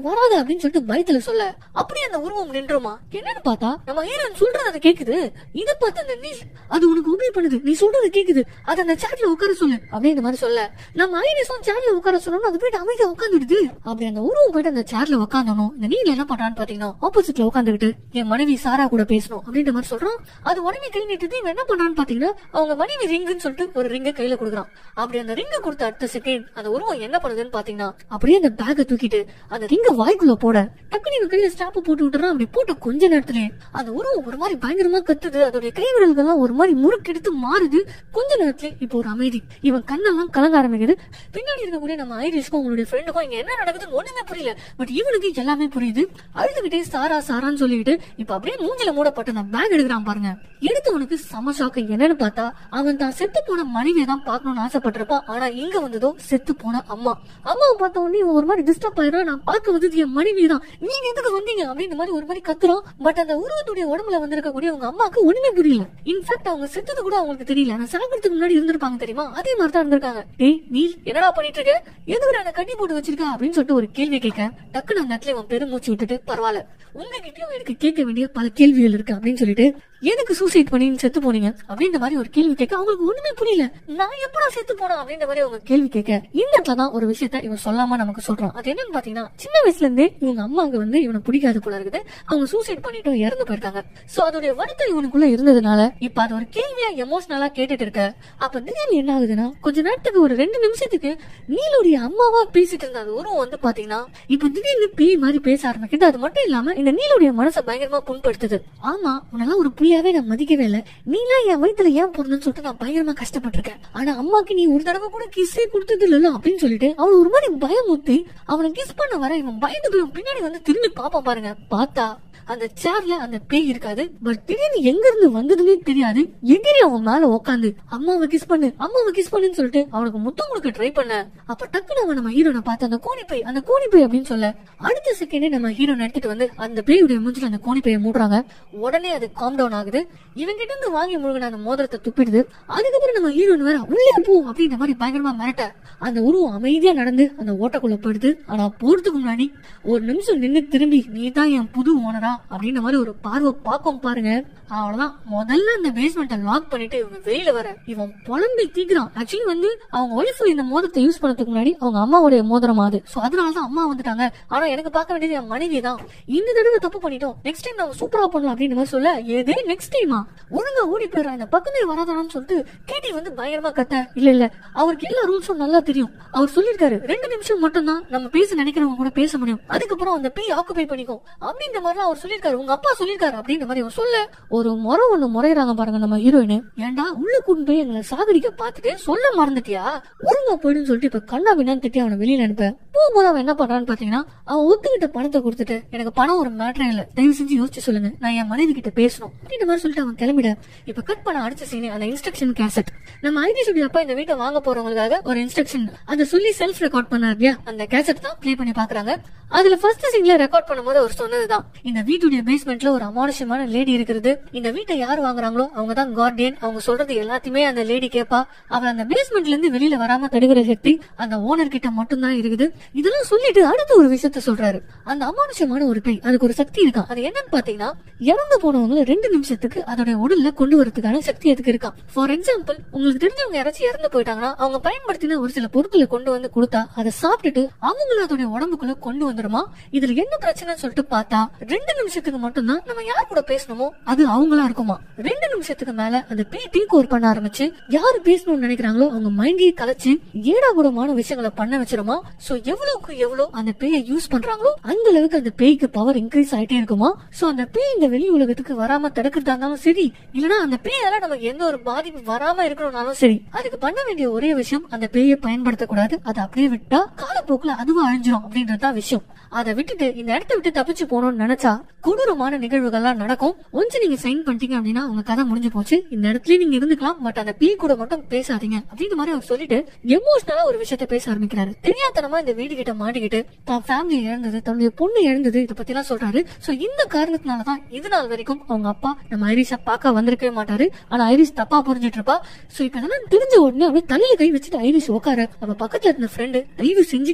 வராத அப்படின்னு சொல்லிட்டு பயத்துல சொல்ல அப்படியே அந்த உருவம் நின்றுமா என்னன்னு பார்த்தா நம்ம ஹீரோயின் சொல்றது அதை கேக்குது இத பார்த்து அந்த நீல் அது உனக்கு உபயோக பண்ணுது நீ சொல்றது கேக்குது அது அந்த சேர்ல உட்கார சொல்லு அப்படின்ற மாதிரி சொல்ல நம்ம ஐரிஸும் சேர்ல உட்கார சொல்லணும் அது போயிட்டு அமைதியா உட்காந்துடுது அப்படி அந்த உருவம் போயிட்டு அந்த சேர்ல உட்காந்தனும் இந்த நீல் என்ன பண்றான்னு பாத்தீங்கன்னா ஆப்போசிட்ல உட்காந்துக்கிட்டு என் மனைவி சாரா கூட பேசணும் அப்படின்ற மாதிரி சொல்றான் அது உடனே கை நீட்டுது இவன் என்ன பண்றான்னு பாத்தீங்கன்னா அவங்க மனைவி ரிங்குன்னு சொல்லிட்டு ஒரு ரிங்க கையில கொடுக்குறான் அப்படி அந்த ரிங்க கொடுத்த அடுத்த செகண்ட் அந்த உருவம் என்ன பண்ணுதுன்னு பாத்தீங்கன்னா அப்படியே அந்த பேக்கை தூக்கிட்டு அந்த ரிங்க வாய்க்குள்ள போட டக்குனு இவன் கையில ஸ்டாப் போட்டு விட்டுறான் அப்படி போட்டு கொஞ்ச நேரத்திலே அந்த உருவம் ஒரு மாதிரி பயங்கரமா கத்துது அதோடைய கை விரல்கள்லாம் ஒரு மாதிரி முறுக்கெடுத்து மாறுது கொஞ்ச நேரத்துல இப்போ ஒரு அமைதி இவன் கண்ணெல்லாம் கலங்க ஆரம்பிக்குது பின்னாடி இருக்கக்கூடிய நம்ம ஐரிஷ்க்கும் உங்களுடைய ஃப்ரெண்டுக்கும் இங்க என்ன நடக்குதுன்னு ஒண்ணுமே புரியல பட் இவனுக்கு எல்லாமே புரியுது அழுதுகிட்டே சாரா சாரான்னு சொல்லிட்டு இப்ப அப்படியே மூஞ்சில மூடப்பட்ட அந்த பேக் எடுக்கிறான் பாருங்க எடுத்தவனுக்கு சம ஷாக்கு என்னன்னு பார்த்தா அவன் தான் செத்து போன மனைவியை தான் பார்க்கணும்னு ஆசைப்பட்டிருப்பான் ஆனா இங்க வந்ததோ செத்து போன அம்மா அம்மாவை பார்த்த உடனே இவன் ஒரு மாதிரி டிஸ்டர்ப் ஆயிடும் நான் பார்க்க வந்தது என் மனைவி தான் நீங்க எதுக்கு வந்தீங்க அப்படின்ற மாதிரி ஒரு மாதிரி கத்துறோம் பட் அந்த உருவத்துடைய உடம்புல வந்திருக்கக்கூடிய உங்க அம்மாக்கு ஒண்ணுமே புரியல இன்ஃபேக்ட் அவங்க செத்தது கூட அவங்களுக்கு தெரியல நான் சாகிறதுக்கு முன்னாடி இருந்திருப்பாங்க தெரியுமா அதே மாதிரி தான் இருந்திருக்காங்க டேய் நீ என்னடா பண்ணிட்டு இருக்க எதுக்கு என்ன கட்டி போட்டு வச்சிருக்க அப்படின்னு சொல்லிட்டு ஒரு கேள்வி கேட்க டக்குனு அந்த இடத்துல இவன் பெருமூச்சு விட்டுட்டு பரவாயில்ல உங்ககிட்டயும் எனக்கு கேட்க வேண்டிய பல கேள்விகள் இருக்கு அப்படின்னு சொல்லிட்டு எதுக்கு சூசைட் பண்ணி நீங்க செத்து போனீங்க அப்படின்ற மாதிரி ஒரு கேள்வி கேட்க அவங்களுக்கு ஒண்ணுமே புரியல நான் எப்படா செத்து போனேன் அப்படின்ற மாதிரி அவங்க கேள்வி கேட்க இந்த இடத்துல தான் ஒரு விஷயத்த இவன் சொல்லாம நமக்கு சொல்றான் அது என்னன்னு பாத்தீங்கன்னா சின்ன வயசுல இருந்தே இவங்க அம்மாவுக்கு வந்து இவனை பிடிக்காது போல இருக்குது அவங்க சூசைட் பண்ணிட்டு இறந்து போயிருக்காங்க சோ அதோடைய வருத்தம் இவனுக்குள்ள இருந்ததுனால இப்ப அது ஒரு கேள்வியா எமோஷனலா கேட்டுட்டு இருக்க அப்ப திடீர்னு என்ன ஆகுதுன்னா கொஞ்ச நேரத்துக்கு ஒரு ரெண்டு நிமிஷத்துக்கு நீலுடைய அம்மாவா பேசிட்டு இருந்த அந்த உருவம் வந்து பாத்தீங்கன்னா இப்ப திடீர்னு பேய் மாதிரி பேச ஆரம்பிக்குது அது மட்டும் இல்லாம இந்த நீலுடைய மனசை பயங்கரமா புண்படுத்துது ஆமா உன்னெல்லாம் ஒரு புள்ளியாவே நான் மதிக்கவே இல்ல நீலாம் என் வயித்துல ஏன் பிறந்தன்னு சொல்லிட்டு நான் பயங்கரமா கஷ்டப்பட்டிருக்கேன் ஆனா அம்மாக்கு நீ ஒரு தடவை கூட கிஸ்ஸே கொடுத்தது இல்ல அப்படின்னு சொல்லிட்டு அவன் ஒரு மாதிரி பயமுத்தி அவனை கிஸ் பண்ண வர இவன் பயந்து போய் பின்னாடி வந்து திரும்பி பாப்பான் பாருங்க பார்த்தா அந்த சேர்ல அந்த பேய் இருக்காது பட் திடீர்னு எங்க இருந்து வந்ததுன்னே தெரியாது எகிரி அவன் மேல உட்காந்து அம்மாவை கிஸ் பண்ணு அம்மாவை கிஸ் பண்ணுன்னு சொல்லிட்டு அவனுக்கு முத்தம் கொடுக்க ட்ரை பண்ண அப்ப டக்குனு அவன் நம்ம ஹீரோனை பார்த்து அந்த கோணி பை அந்த கோணி பை அப்படின்னு சொல்ல அடுத்த செகண்டே நம்ம ஹீரோனை எடுத்துட்டு வந்து அந்த பேயுடைய மூஞ்சில அந்த கோணி பையை மூடுறாங்க உடனே அது காம் டவுன் ஆகுது இவன் கிட்ட இருந்து வாங்கி முழுகின அந்த மோதிரத்தை துப்பிடுது அதுக்கப்புறம் நம்ம ஹீரோன் வேற உள்ளே போ அப்படின்ற மாதிரி பயங்கரமா மிரட்ட அந்த உருவம் அமைதியா நடந்து அந்த ஓட்டக்குள்ள போயிடுது ஆனா போறதுக்கு முன்னாடி ஒரு நிமிஷம் நின்னு திரும்பி நீ தான் என் புது ஓனரா அப்படின்ற மாதிரி ஒரு பார்வை பார்க்கும் பாருங்க அவ்வளவுதான் முதல்ல அந்த பேஸ்மெண்ட்டை லாக் பண்ணிட்டு இவங்க வெளியில வர இவன் புலம்பி தீக்குறான் ஆக்சுவலி வந்து அவங்க ஒய்ஃப் இந்த மோதிரத்தை யூஸ் பண்ணதுக்கு முன்னாடி அவங்க அம்மாவுடைய மோதிரம் அது சோ அதனாலதான் அம்மா வந்துட்டாங்க ஆனா எனக்கு பார்க்க வேண்டியது என் மனைவி தான் இந்த தடவை தப்பு பண்ணிட்டோம் நெக்ஸ்ட் டைம் நம்ம சூப்பரா பண்ணலாம் அப்படின்ற மாதிரி சொல்ல ஏதே நெக்ஸ்ட் டைமா ஒழுங்கா ஓடி போயிடுறா இந்த பக்கமே வராதான்னு சொல்லிட்டு கேட்டி வந்து பயங்கரமா கத்த இல்ல இல்ல அவருக்கு எல்லா ரூல்ஸும் நல்லா தெரியும் அவர் சொல்லிருக்காரு ரெண்டு நிமிஷம் மட்டும் தான் நம்ம பேச நினைக்கிறவங்க கூட பேச முடியும் அதுக்கப்புறம் அந்த பேய் ஆக்குபை பண்ணிக்கும் அப்படின்ற மாதிரி அவர் சொல்லிருக்காரு உங்க அப்பா சொல்லிருக்காரு அப்படின்ற மாதிரி அவர் சொல்ல ஒரு முறை ஒண்ணு முறையறாங்க பாருங்க நம்ம ஹீரோயின் ஏன்டா உள்ள கூட்டு போய் எங்களை சாகடிக்க பாத்துட்டு சொல்ல மறந்துட்டியா ஒழுங்கா போயிடுன்னு சொல்லிட்டு இப்ப கண்ணா பின்னான்னு திட்டி அவனை வெளியில அனுப்ப போகும்போது அவன் என்ன பண்றான்னு பாத்தீங்கன்னா அவன் ஒத்துக்கிட்ட பணத்தை கொடுத்துட்டு எனக்கு பணம் ஒரு மேட்டரே இல்ல தயவு செஞ்சு யோசிச்சு சொல்லுங்க நான் என் மனைவி கிட்ட பேசணும் அப்படின்ற மாதிரி சொல்லிட்டு அவன் கிளம்பிட இப்ப கட் பண்ண அடுத்த சீனே அந்த இன்ஸ்ட்ரக்ஷன் கேசட் நம்ம ஐடி ஸ்டுடியோ அப்பா இந்த வீட்டை வாங்க போறவங்களுக்காக ஒரு இன்ஸ்ட்ரக்ஷன் அதை சொல்லி செல்ஃப் ரெக்கார்ட் பண்ணார் இல்லையா அந்த கேசட் தான் ப்ளே பண்ணி பாக்குறாங்க அதுல ஃபர்ஸ்ட் சீன்ல ரெக்கார்ட் பண்ணும்போது அவர் சொன்னதுதான் இந்த வீட்டுடைய பேஸ்மெண்ட்ல ஒரு அமானுஷமான லேடி இருக்கிறது இந்த வீட்டை யார் வாங்குறாங்களோ அவங்க தான் கார்டியன் அவங்க சொல்றது எல்லாத்தையுமே அந்த லேடி கேப்பா அவன் அந்த பேஸ்மெண்ட்ல இருந்து வெளியில வராம தடுக்கிற சக்தி அந்த ஓனர் கிட்ட மட்டும்தான் இருக்குது இதெல்லாம் சொல்லிட்டு அடுத்த ஒரு விஷயத்த சொல்றாரு அந்த அமானுஷமான ஒரு பேய் அதுக்கு ஒரு சக்தி இருக்கான் அது என்னன்னு பாத்தீங்கன்னா இறந்து போனவங்கள ரெண்டு நிமிஷத்துக்கு அதோட உடல்ல கொண்டு வரதுக்கான சக்தி அதுக்கு இருக்கான் ஃபார் எக்ஸாம்பிள் உங்களுக்கு தெரிஞ்சவங்க யாராச்சும் இறந்து போயிட்டாங்கன்னா அவங்க பயன்படுத்தின ஒரு சில பொருட்களை கொண்டு வந்து கொடுத்தா அதை சாப்பிட்டுட்டு அவங்கள அதோட உடம்புக்குள்ள கொண்டு வந்துருமா இதுல என்ன பிரச்சனைன்னு சொல்லிட்டு பார்த்தா ரெண்டு நிமிஷத்துக்கு மட்டும்தான் நம்ம யார் கூட பேசணுமோ அது அவங்களா இருக்குமா ரெண்டு நிமிஷத்துக்கு மேல அந்த பேய் டீ கோர் பண்ண ஆரம்பிச்சு யாரு பேசணும்னு நினைக்கிறாங்களோ அவங்க மைண்டையே கலைச்சு ஏடாகூடமான விஷயங்களை பண்ண வச்சிருமா சோ எவ்வளவுக்கு எவ்வளவு அந்த பேயை யூஸ் பண்றாங்களோ அந்த அளவுக்கு அந்த பேய்க்கு பவர் இன்க்ரீஸ் ஆயிட்டே இருக்குமா சோ அந்த பேய் இந்த வெளி உலகத்துக்கு வராம தடுக்கிறதா இருந்தாலும் சரி இல்லனா அந்த பேயால நமக்கு எந்த ஒரு பாதிப்பு வராம இருக்கணும்னாலும் சரி அதுக்கு பண்ண வேண்டிய ஒரே விஷயம் அந்த பேயை பயன்படுத்தக்கூடாது அதை அப்படியே விட்டா காலப்போக்குல அதுவும் அழிஞ்சிரும் அப்படின்றதுதான் விஷயம் அதை விட்டுட்டு இந்த இடத்த விட்டு தப்பிச்சு போகணும்னு நினைச்சா கொடூரமான நிகழ்வுகள்லாம் நடக்கும் ஒன்ஸ் நீங்க சைன் பண்ணிட்டீங்க அப்படின்னா உங்க கதை முடிஞ்சு போச்சு இந்த இடத்துலயே நீங்க இருந்துக்கலாம் பட் அந்த பீ கூட மட்டும் பேசாதீங்க அப்படின்ற மாதிரி அவர் சொல்லிட்டு எமோஷனலா ஒரு விஷயத்த பேச ஆரம்பிக்கிறாரு தெரியாதனமா இந்த வீடு கிட்ட மாட்டிக்கிட்டு தான் ஃபேமிலி இழந்தது தன்னுடைய பொண்ணு இழந்தது இதை பத்தி எல்லாம் சொல்றாரு சோ இந்த காரணத்தினாலதான் இது நாள் வரைக்கும் அவங்க அப்பா நம்ம ஐரிஷா பார்க்க வந்திருக்கவே மாட்டாரு ஆனா ஐரிஷ் தப்பா புரிஞ்சிட்டு இருப்பா சோ இப்ப இதெல்லாம் தெரிஞ்ச உடனே அப்படியே தலையில கை வச்சுட்டு ஐரிஷ் உட்கார அவ பக்கத்துல இருந்த ஃப்ரெண்டு தயவு செஞ்சு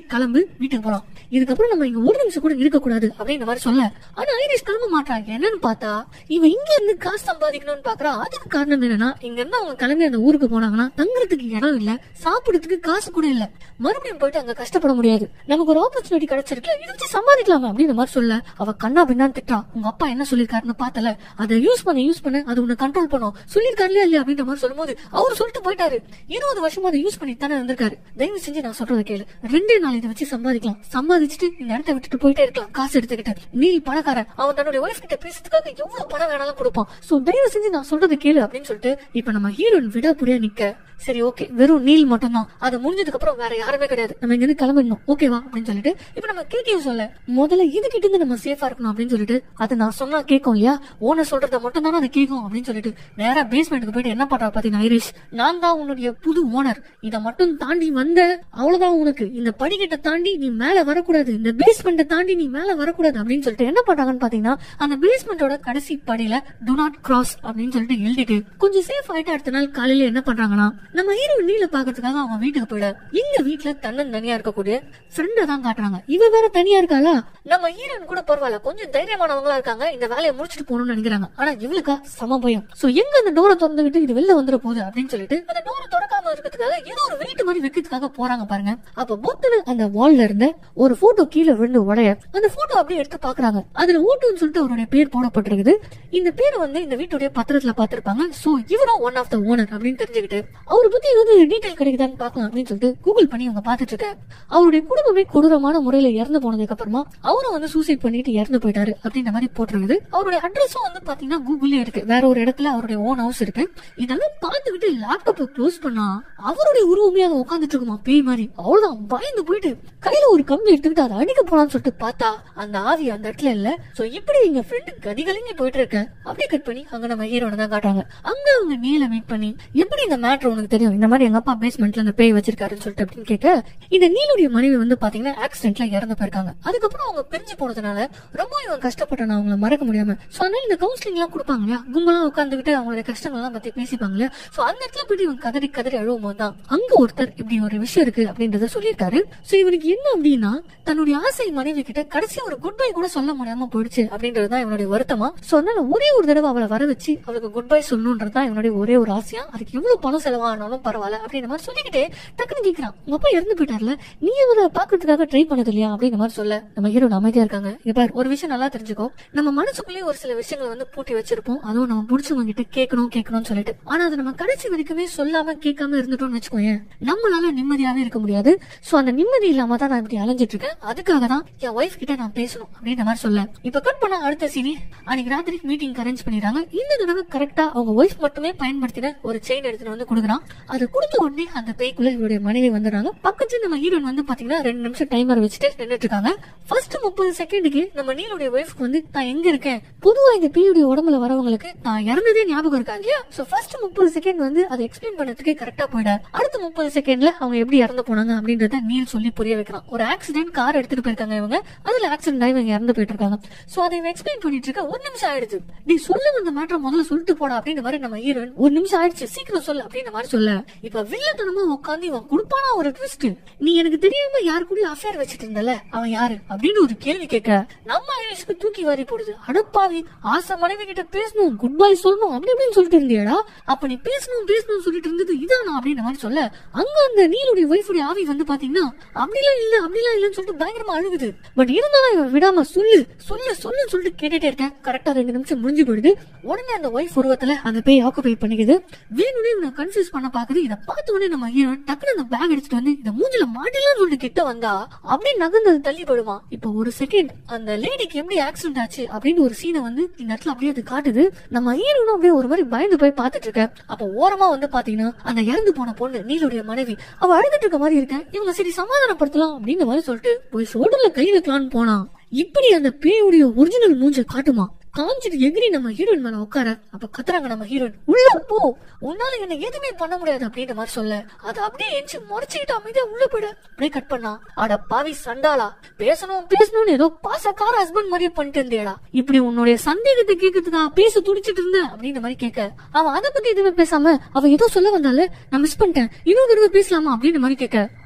கிளம்பு வீட்டுக்கு போலாம் இதுக்கப்புறம் நம்ம இங்க ஒரு நிமிஷம் கூட இருக்க கூடாது அப்படின்ற மாதிரி சொல்ல ஆனா ஐரிஷ் கிளம்ப மாட்டாங்க என்னன்னு பார்த்தா இவன் இங்க இருந்து காசு சம்பாதிக்கணும்னு பாக்குறா அதுக்கு காரணம் என்னன்னா இங்க இருந்து அவங்க கிளம்பி அந்த ஊருக்கு போனாங்கன்னா தங்குறதுக்கு இடம் இல்ல சாப்பிடுறதுக்கு காசு கூட இல்ல மறுபடியும் போயிட்டு அங்க கஷ்டப்பட முடியாது நமக்கு ஒரு ஆப்பர்ச்சுனிட்டி கிடைச்சிருக்கு இதை வச்சு சம்பாதிக்கலாமா அப்படின்ற மாதிரி சொல்ல அவ கண்ணா பின்னான்னு திட்டா உங்க அப்பா என்ன சொல்லிருக்காருன்னு பார்த்தல அதை யூஸ் பண்ண யூஸ் பண்ண அது உன்னை கண்ட்ரோல் பண்ணும் சொல்லிருக்காரு இல்லையா அப்படின்ற மாதிரி சொல்லும்போது அவர் சொல்லிட்டு போயிட்டாரு இருபது வருஷமா அதை யூஸ் பண்ணி தானே இருந்திருக்காரு தயவு செஞ்சு நான் சொல்றதை கேளு ரெண்டே நாள் இதை வச்சு சம்பாதிக்கலாம் சம்பாதிச்சுட்டு இந்த இடத்த விட்டுட்டு போயிட்டே இருக்கலாம் காசு எடுத்துக்கிட்டு நீல் பணக்காரன் அவன் தன்னுடைய ஒய்ஃப் கிட்ட பேசுறதுக்காக எவ்வளவு பணம் வேணாலும் கொடுப்பான் சோ தயவு செஞ்சு நான் சொல்றதை கேளு அப்படின்னு சொல்லிட்டு இப்ப நம்ம ஹீரோயின் விடாப்புடியா நிக்க சரி ஓகே வெறும் நீல் மட்டும் தான் அது முடிஞ்சதுக்கு அப்புறம் வேற யாருமே கிடையாது நம்ம இங்க இருந்து கிளம்பிடணும் ஓகேவா அப்படின்னு சொல்லிட்டு இப்ப நம்ம கேட்கவும் சொல்ல முதல்ல இது கிட்ட இருந்து நம்ம சேஃபா இருக்கணும் அப்படின்னு சொல்லிட்டு அது நான் சொன்னா கேட்கும் இல்லையா ஓனர் சொல்றத மட்டும் தானே அது கேட்கும் அப்படின்னு சொல்லிட்டு நேரா பேஸ்மெண்ட்டுக்கு போயிட்டு என்ன பண்றா பாத்தீங்கன்னா ஐரிஷ் நான் தான் உன்னுடைய புது ஓனர் இத மட்டும் தாண்டி வந்த அவ்வளவுதான் உனக்கு இந்த படிக்கட்டை தாண்டி நீ மேல வரக்கூடாது இந்த பேஸ்மெண்ட்டை தாண்டி நீ மேல வரக்கூடாது அப்படின்னு சொல்லிட்டு என்ன பண்றாங்கன்னு பாத்தீங்கன்னா அந்த பேஸ்மெண்டோட கடைசி படியில டு நாட் கிராஸ் அப்படின்னு சொல்லிட்டு எழுதிட்டு கொஞ்சம் சேஃப் ஆயிட்டு அடுத்த நாள் காலையில என்ன பண்றாங்கன்னா நம்ம ஹீரோ நீல பாக்கிறதுக்காக அவங்க வீட்டுக்கு போயிட எங்க வீட்டுல தன்னன் தனியா இருக்கக்கூடிய ஃப்ரெண்ட தான் காட்டுறாங்க இவ வேற தனியா இருக்காளா நம்ம ஹீரோயின் கூட பரவாயில்ல கொஞ்சம் தைரியமானவங்களா இருக்காங்க இந்த வேலையை முடிச்சுட்டு போகணும்னு நினைக்கிறாங்க ஆனா இவளுக்கா சம பயம் சோ எங்க அந்த டோரை திறந்துகிட்டு இது வெளில வந்துட போகுது அப்படின்னு சொல்லிட்டு அந்த டோரை திறக்காம இருக்கிறதுக்காக ஏதோ ஒரு வெயிட் மாதிரி வைக்கிறதுக்காக போறாங்க பாருங்க அப்ப பொத்துன்னு அந்த வால்ல இருந்த ஒரு போட்டோ கீழே விழுந்து உடைய அந்த போட்டோ அப்படியே எடுத்து பாக்குறாங்க அதுல ஓட்டுன்னு சொல்லிட்டு அவருடைய பேர் போடப்பட்டிருக்குது இந்த பேர் வந்து இந்த வீட்டுடைய பத்திரத்துல பாத்திருப்பாங்க சோ இவரும் ஒன் ஆஃப் த ஓனர் அப்படின்னு தெரிஞ்சுக்கிட்டு அவரை பத்தி ஏதாவது டீடைல் கிடைக்குதான்னு பாக்கலாம் அப்படின்னு சொல்லிட்டு கூகுள் பண்ணி அவங்க பாத்துட்டு இருக்க அவருடைய குடும்பமே கொடூரமான முறையில இறந்து போனதுக்கு அப்புறமா அவரும் வந்து சூசைட் பண்ணிட்டு இறந்து போயிட்டாரு அப்படின்ற மாதிரி போட்டிருக்குது அவருடைய அட்ரஸும் வந்து பாத்தீங்கன்னா கூகுள்லயே இருக்கு வேற ஒரு இடத்துல அவருடைய ஓன் ஹவுஸ் இருக்கு இதெல்லாம் பார்த்துக்கிட்டு லேப்டாப்பை க்ளோஸ் பண்ணா அவருடைய உருவமே அங்க உட்காந்துட்டு இருக்குமா பேய் மாதிரி அவ்வளவுதான் பயந்து போயிட்டு கையில ஒரு கம்பி எடுத்துக்கிட்டு அதை அடிக்க போலான்னு சொல்லிட்டு பார்த்தா அந்த ஆவி அந்த இடத்துல இல்ல சோ இப்படி எங்க ஃப்ரெண்டு கதிகலங்கி போயிட்டு இருக்க அப்படியே கட் பண்ணி அங்க நம்ம ஹீரோனை தான் காட்டுறாங்க அங்க அவங்க நீல மீட் பண்ணி எப்படி இந்த மேட்ரு உனக்கு தெரியும் இந்த மாதிரி எங்க அப்பா பேஸ்மெண்ட்ல அந்த பேய் வச்சிருக்காருன்னு சொல்லிட்டு அப்படின்னு கேட்க இந்த நீலுடைய மனைவி வந்து பாத்தீங்கன்னா ஆக்சிடென்ட்ல இறந்து போயிருக்காங்க அதுக்கப்புறம் அவங்க பிரிஞ்சு போனதுனால ரொம்ப இவன் கஷ்டப்பட்டான அவங்கள மறக்க முடியாம சோ அதனால இந்த கவுன்சிலிங் எல்லாம் கொடுப்பாங்க இல்லையா கும்பலா உட்காந்துக்கிட்டு அவங்களுடைய கஷ்டங்கள் எல்லாம் பத்தி பேசிப்பாங்க இல்லையா சோ அந்த இடத்துல போயிட்டு இவன் கதறி கதறி அழுவும் போது தான் அங்க ஒருத்தர் இப்படி ஒரு விஷயம் இருக்கு அப்படின்றத சொல்லியிருக்காரு சோ இவனுக்கு என்ன அப்படின்னா தன்னுடைய ஆசை மனைவி கிட்ட கடைசி ஒரு குட் பை கூட சொல்ல முடியாம போயிடுச்சு அப்படின்றதுதான் இவனுடைய வருத்தமா சோ அதனால ஒரே ஒரு தடவை அவளை வர வச்சு அவளுக்கு குட் பை சொல்லணும்ன்றதுதான் இவனுடைய ஒரே ஒரு ஆசையா அதுக்கு எவ்வளவு பணம் செலவானாலும் பரவாயில்ல அப்படின்ற மாதிரி சொல்லிக்கிட்டே டக்குன்னு கேக்குறான் உங்க அப்பா இறந்து போயிட்டார்ல நீ அவரை பாக்குறதுக்காக ட்ரை பண்ணது இல்லையா அப்படின்ற மாதிரி சொல்ல நம்ம ஹீரோ அமைதியா இருக்காங்க இங்க பாரு ஒரு விஷயம் நல்லா தெரிஞ்சுக்கோ நம்ம மனசுக்குள்ளேயே ஒரு சில விஷயங்களை வந்து பூட்டி வச்சிருப்போம் அதுவும் நம்ம பிடிச்சவங்க கிட்ட கேட்கணும் கேட்கணும்னு சொல்லிட்டு ஆனா அதை நம்ம கடைசி வரைக்குமே சொல்லாம கேட்காம இருந்துட்டோம்னு வச்சுக்கோயேன் நம்மளால நிம்மதியாவே இருக்க முடியாது சோ அந்த நிம்மதி இல்லாம தான் நான் இப்படி அலைஞ்சிட்டு இருக்கேன் அதுக்காக தான் என் ஒய்ஃப் கிட்ட நான் பேசணும் அப்படின்ற மாதிரி சொல்ல இப்ப கட் பண்ண அடுத்த சீனி அன்னைக்கு ராத்திரி மீட்டிங் அரேஞ்ச் பண்ணிடுறாங்க இந்த தடவை கரெக்டா அவங்க ஒய்ஃப் மட்டுமே பயன்படுத்தின ஒரு செயின் எடுத்துட்டு வந்து கொடுக்குறான் அதை கொடுத்த உடனே அந்த பேய்க்குள்ள இவருடைய மனைவி வந்துடுறாங்க பக்கத்துல நம்ம ஹீரோயின் வந்து பாத்தீங்கன்னா ரெண்டு நிமிஷம் டைமர் வச்சுட்டு நின்னுட்டு இருக்காங்க ஃபர்ஸ்ட் முப்பது செகண்டுக்கு நம்ம நீலுடைய ஒய்ஃப்க்கு வந்து நான் எங்க இருக்கேன் பொதுவா இந்த பேயுடைய உடம்புல வரவங்களுக்கு நான் இறந்ததே ஞாபகம் இருக்கா இல்லையா சோ ஃபர்ஸ்ட் முப்பது செகண்ட் வந்து அதை எக்ஸ்பிளைன் பண்ணதுக்கு கரெக்டா போயிட அடுத்த முப்பது செகண்ட்ல அவங்க எப்படி இறந்து போனாங்க அப்படின்றத நீல் சொல்லி புரிய வைக்கிறான் ஒரு ஆக்சிடென்ட் கார் எடுத்துட்டு போயிருக்காங்க இவங்க அதுல ஆக்சிடென்ட் ஆகி இவங்க இறந்து போயிட்டு இருக்காங்க சோ அதை எக்ஸ்பிளைன் பண்ணிட்டு இருக்க ஒரு நிமிஷம் ஆயிடுச்சு நீ சொல்ல வந்த மேட்டர் முதல்ல சொல்லிட்டு போடா அப்படின்ற மாதிரி நம்ம ஹீரோயின் ஒரு நிமிஷம் ஆயிடுச்சு சீக்கிரம் சொல்லு அப்படின்ற மாதிரி சொல்ல இப்ப வில்லத்தனமா உட்காந்து இவன் கொடுப்பானா ஒரு ட்விஸ்ட் நீ எனக்கு தெரியாம யாரு கூட அஃபேர் வச்சிட்டு இருந்தல அவன் யாரு அப்படின்னு ஒரு கேள்வி கேட்க நம்ம ஐரிஷ்க்கு தூக்கி வாரி போடுது அடப்பாவி ஆசை மனைவி கிட்ட பேசணும் குட் பை சொல்லணும் அப்படி இப்படின்னு சொல்லிட்டு இருந்தியாடா அப்ப நீ பேசணும் பேசணும் சொல்லிட்டு இருந்தது இதானா அப்படின்ற மாதிரி சொல்ல அங்க அந்த நீலுடைய ஒய்ஃபுடைய ஆவி வந்து பாத்தீங்கன்னா அப்படிலாம் இல்ல அப்படிலாம் இல்லன்னு சொல்லிட்டு பயங்கரமா அழுகுது பட் இருந்தாலும் இவன் விடாம சொல்லு சொல்லு சொல்லு சொல்லிட்டு கேட்டுட்டே இருக்கேன் கரெக்டா ரெண்டு நிமிஷம் முடிஞ்சு போயிடுது உடனே அந்த ஒய்ஃப் உருவத்துல அந்த பேய் ஆக்குபை பண்ணிக்குது வேணும்னே இவனை கன்ஃபியூஸ் பண்ண பாக்குது இதை பார்த்த உடனே நம்ம ஹீரோ டக்குனு அந்த பேக் எடுத்துட்டு வந்து இந்த மூஞ்சில மாட்டிலாம் சொல்லிட்டு கிட்ட வந்தா அப்படியே நகர்ந்தது தள்ளி போயிடுமா இப்போ ஒரு செகண்ட் அந்த லேடிக்கு எப்படி ஆக்சிடென்ட் ஆச்சு அப்படின்னு ஒரு சீனை வந்து இந்த இடத்துல அப்படியே அது காட்டுது நம்ம ஹீரோனும் அப்படியே ஒரு மாதிரி பயந்து போய் பார்த்துட்டு இருக்க அப்ப ஓரமா வந்து பாத்தீங்கன்னா அந்த இறந்து போன பொண்ணு நீலுடைய மனைவி அவ அழுதுட்டு இருக்க மாதிரி இருக்க இவங்க சரி சமாதானப்படுத்தலாம் அப்படின்ற மாதிரி சொல்லிட்டு போய் சோடர்ல கை வைக்கலாம்னு போனா இப்படி அந்த பேயுடைய ஒரிஜினல் மூஞ்ச காட்டுமா காமிச்சிட்டு எகிரி நம்ம ஹீரோயின் மேல உட்கார அப்ப கத்துறாங்க நம்ம ஹீரோயின் உள்ள போ உன்னால என்ன எதுவுமே பண்ண முடியாது அப்படின்ற மாதிரி சொல்ல அது அப்படியே எஞ்சி முறைச்சுக்கிட்டு அமைதியா உள்ள போயிட அப்படியே கட் பண்ணா அட பாவி சண்டாளா பேசணும் பேசணும்னு ஏதோ பாசக்கார ஹஸ்பண்ட் மாதிரியே பண்ணிட்டு இருந்தேடா இப்படி உன்னுடைய சந்தேகத்தை கேட்கறதுக்கா பேச துடிச்சிட்டு இருந்த அப்படின்ற மாதிரி கேட்க அவன் அதை பத்தி எதுவுமே பேசாம அவ ஏதோ சொல்ல வந்தால நான் மிஸ் பண்ணிட்டேன் இன்னொரு தடவை பேசலாமா அப்படின்ற மாதிரி கேட்க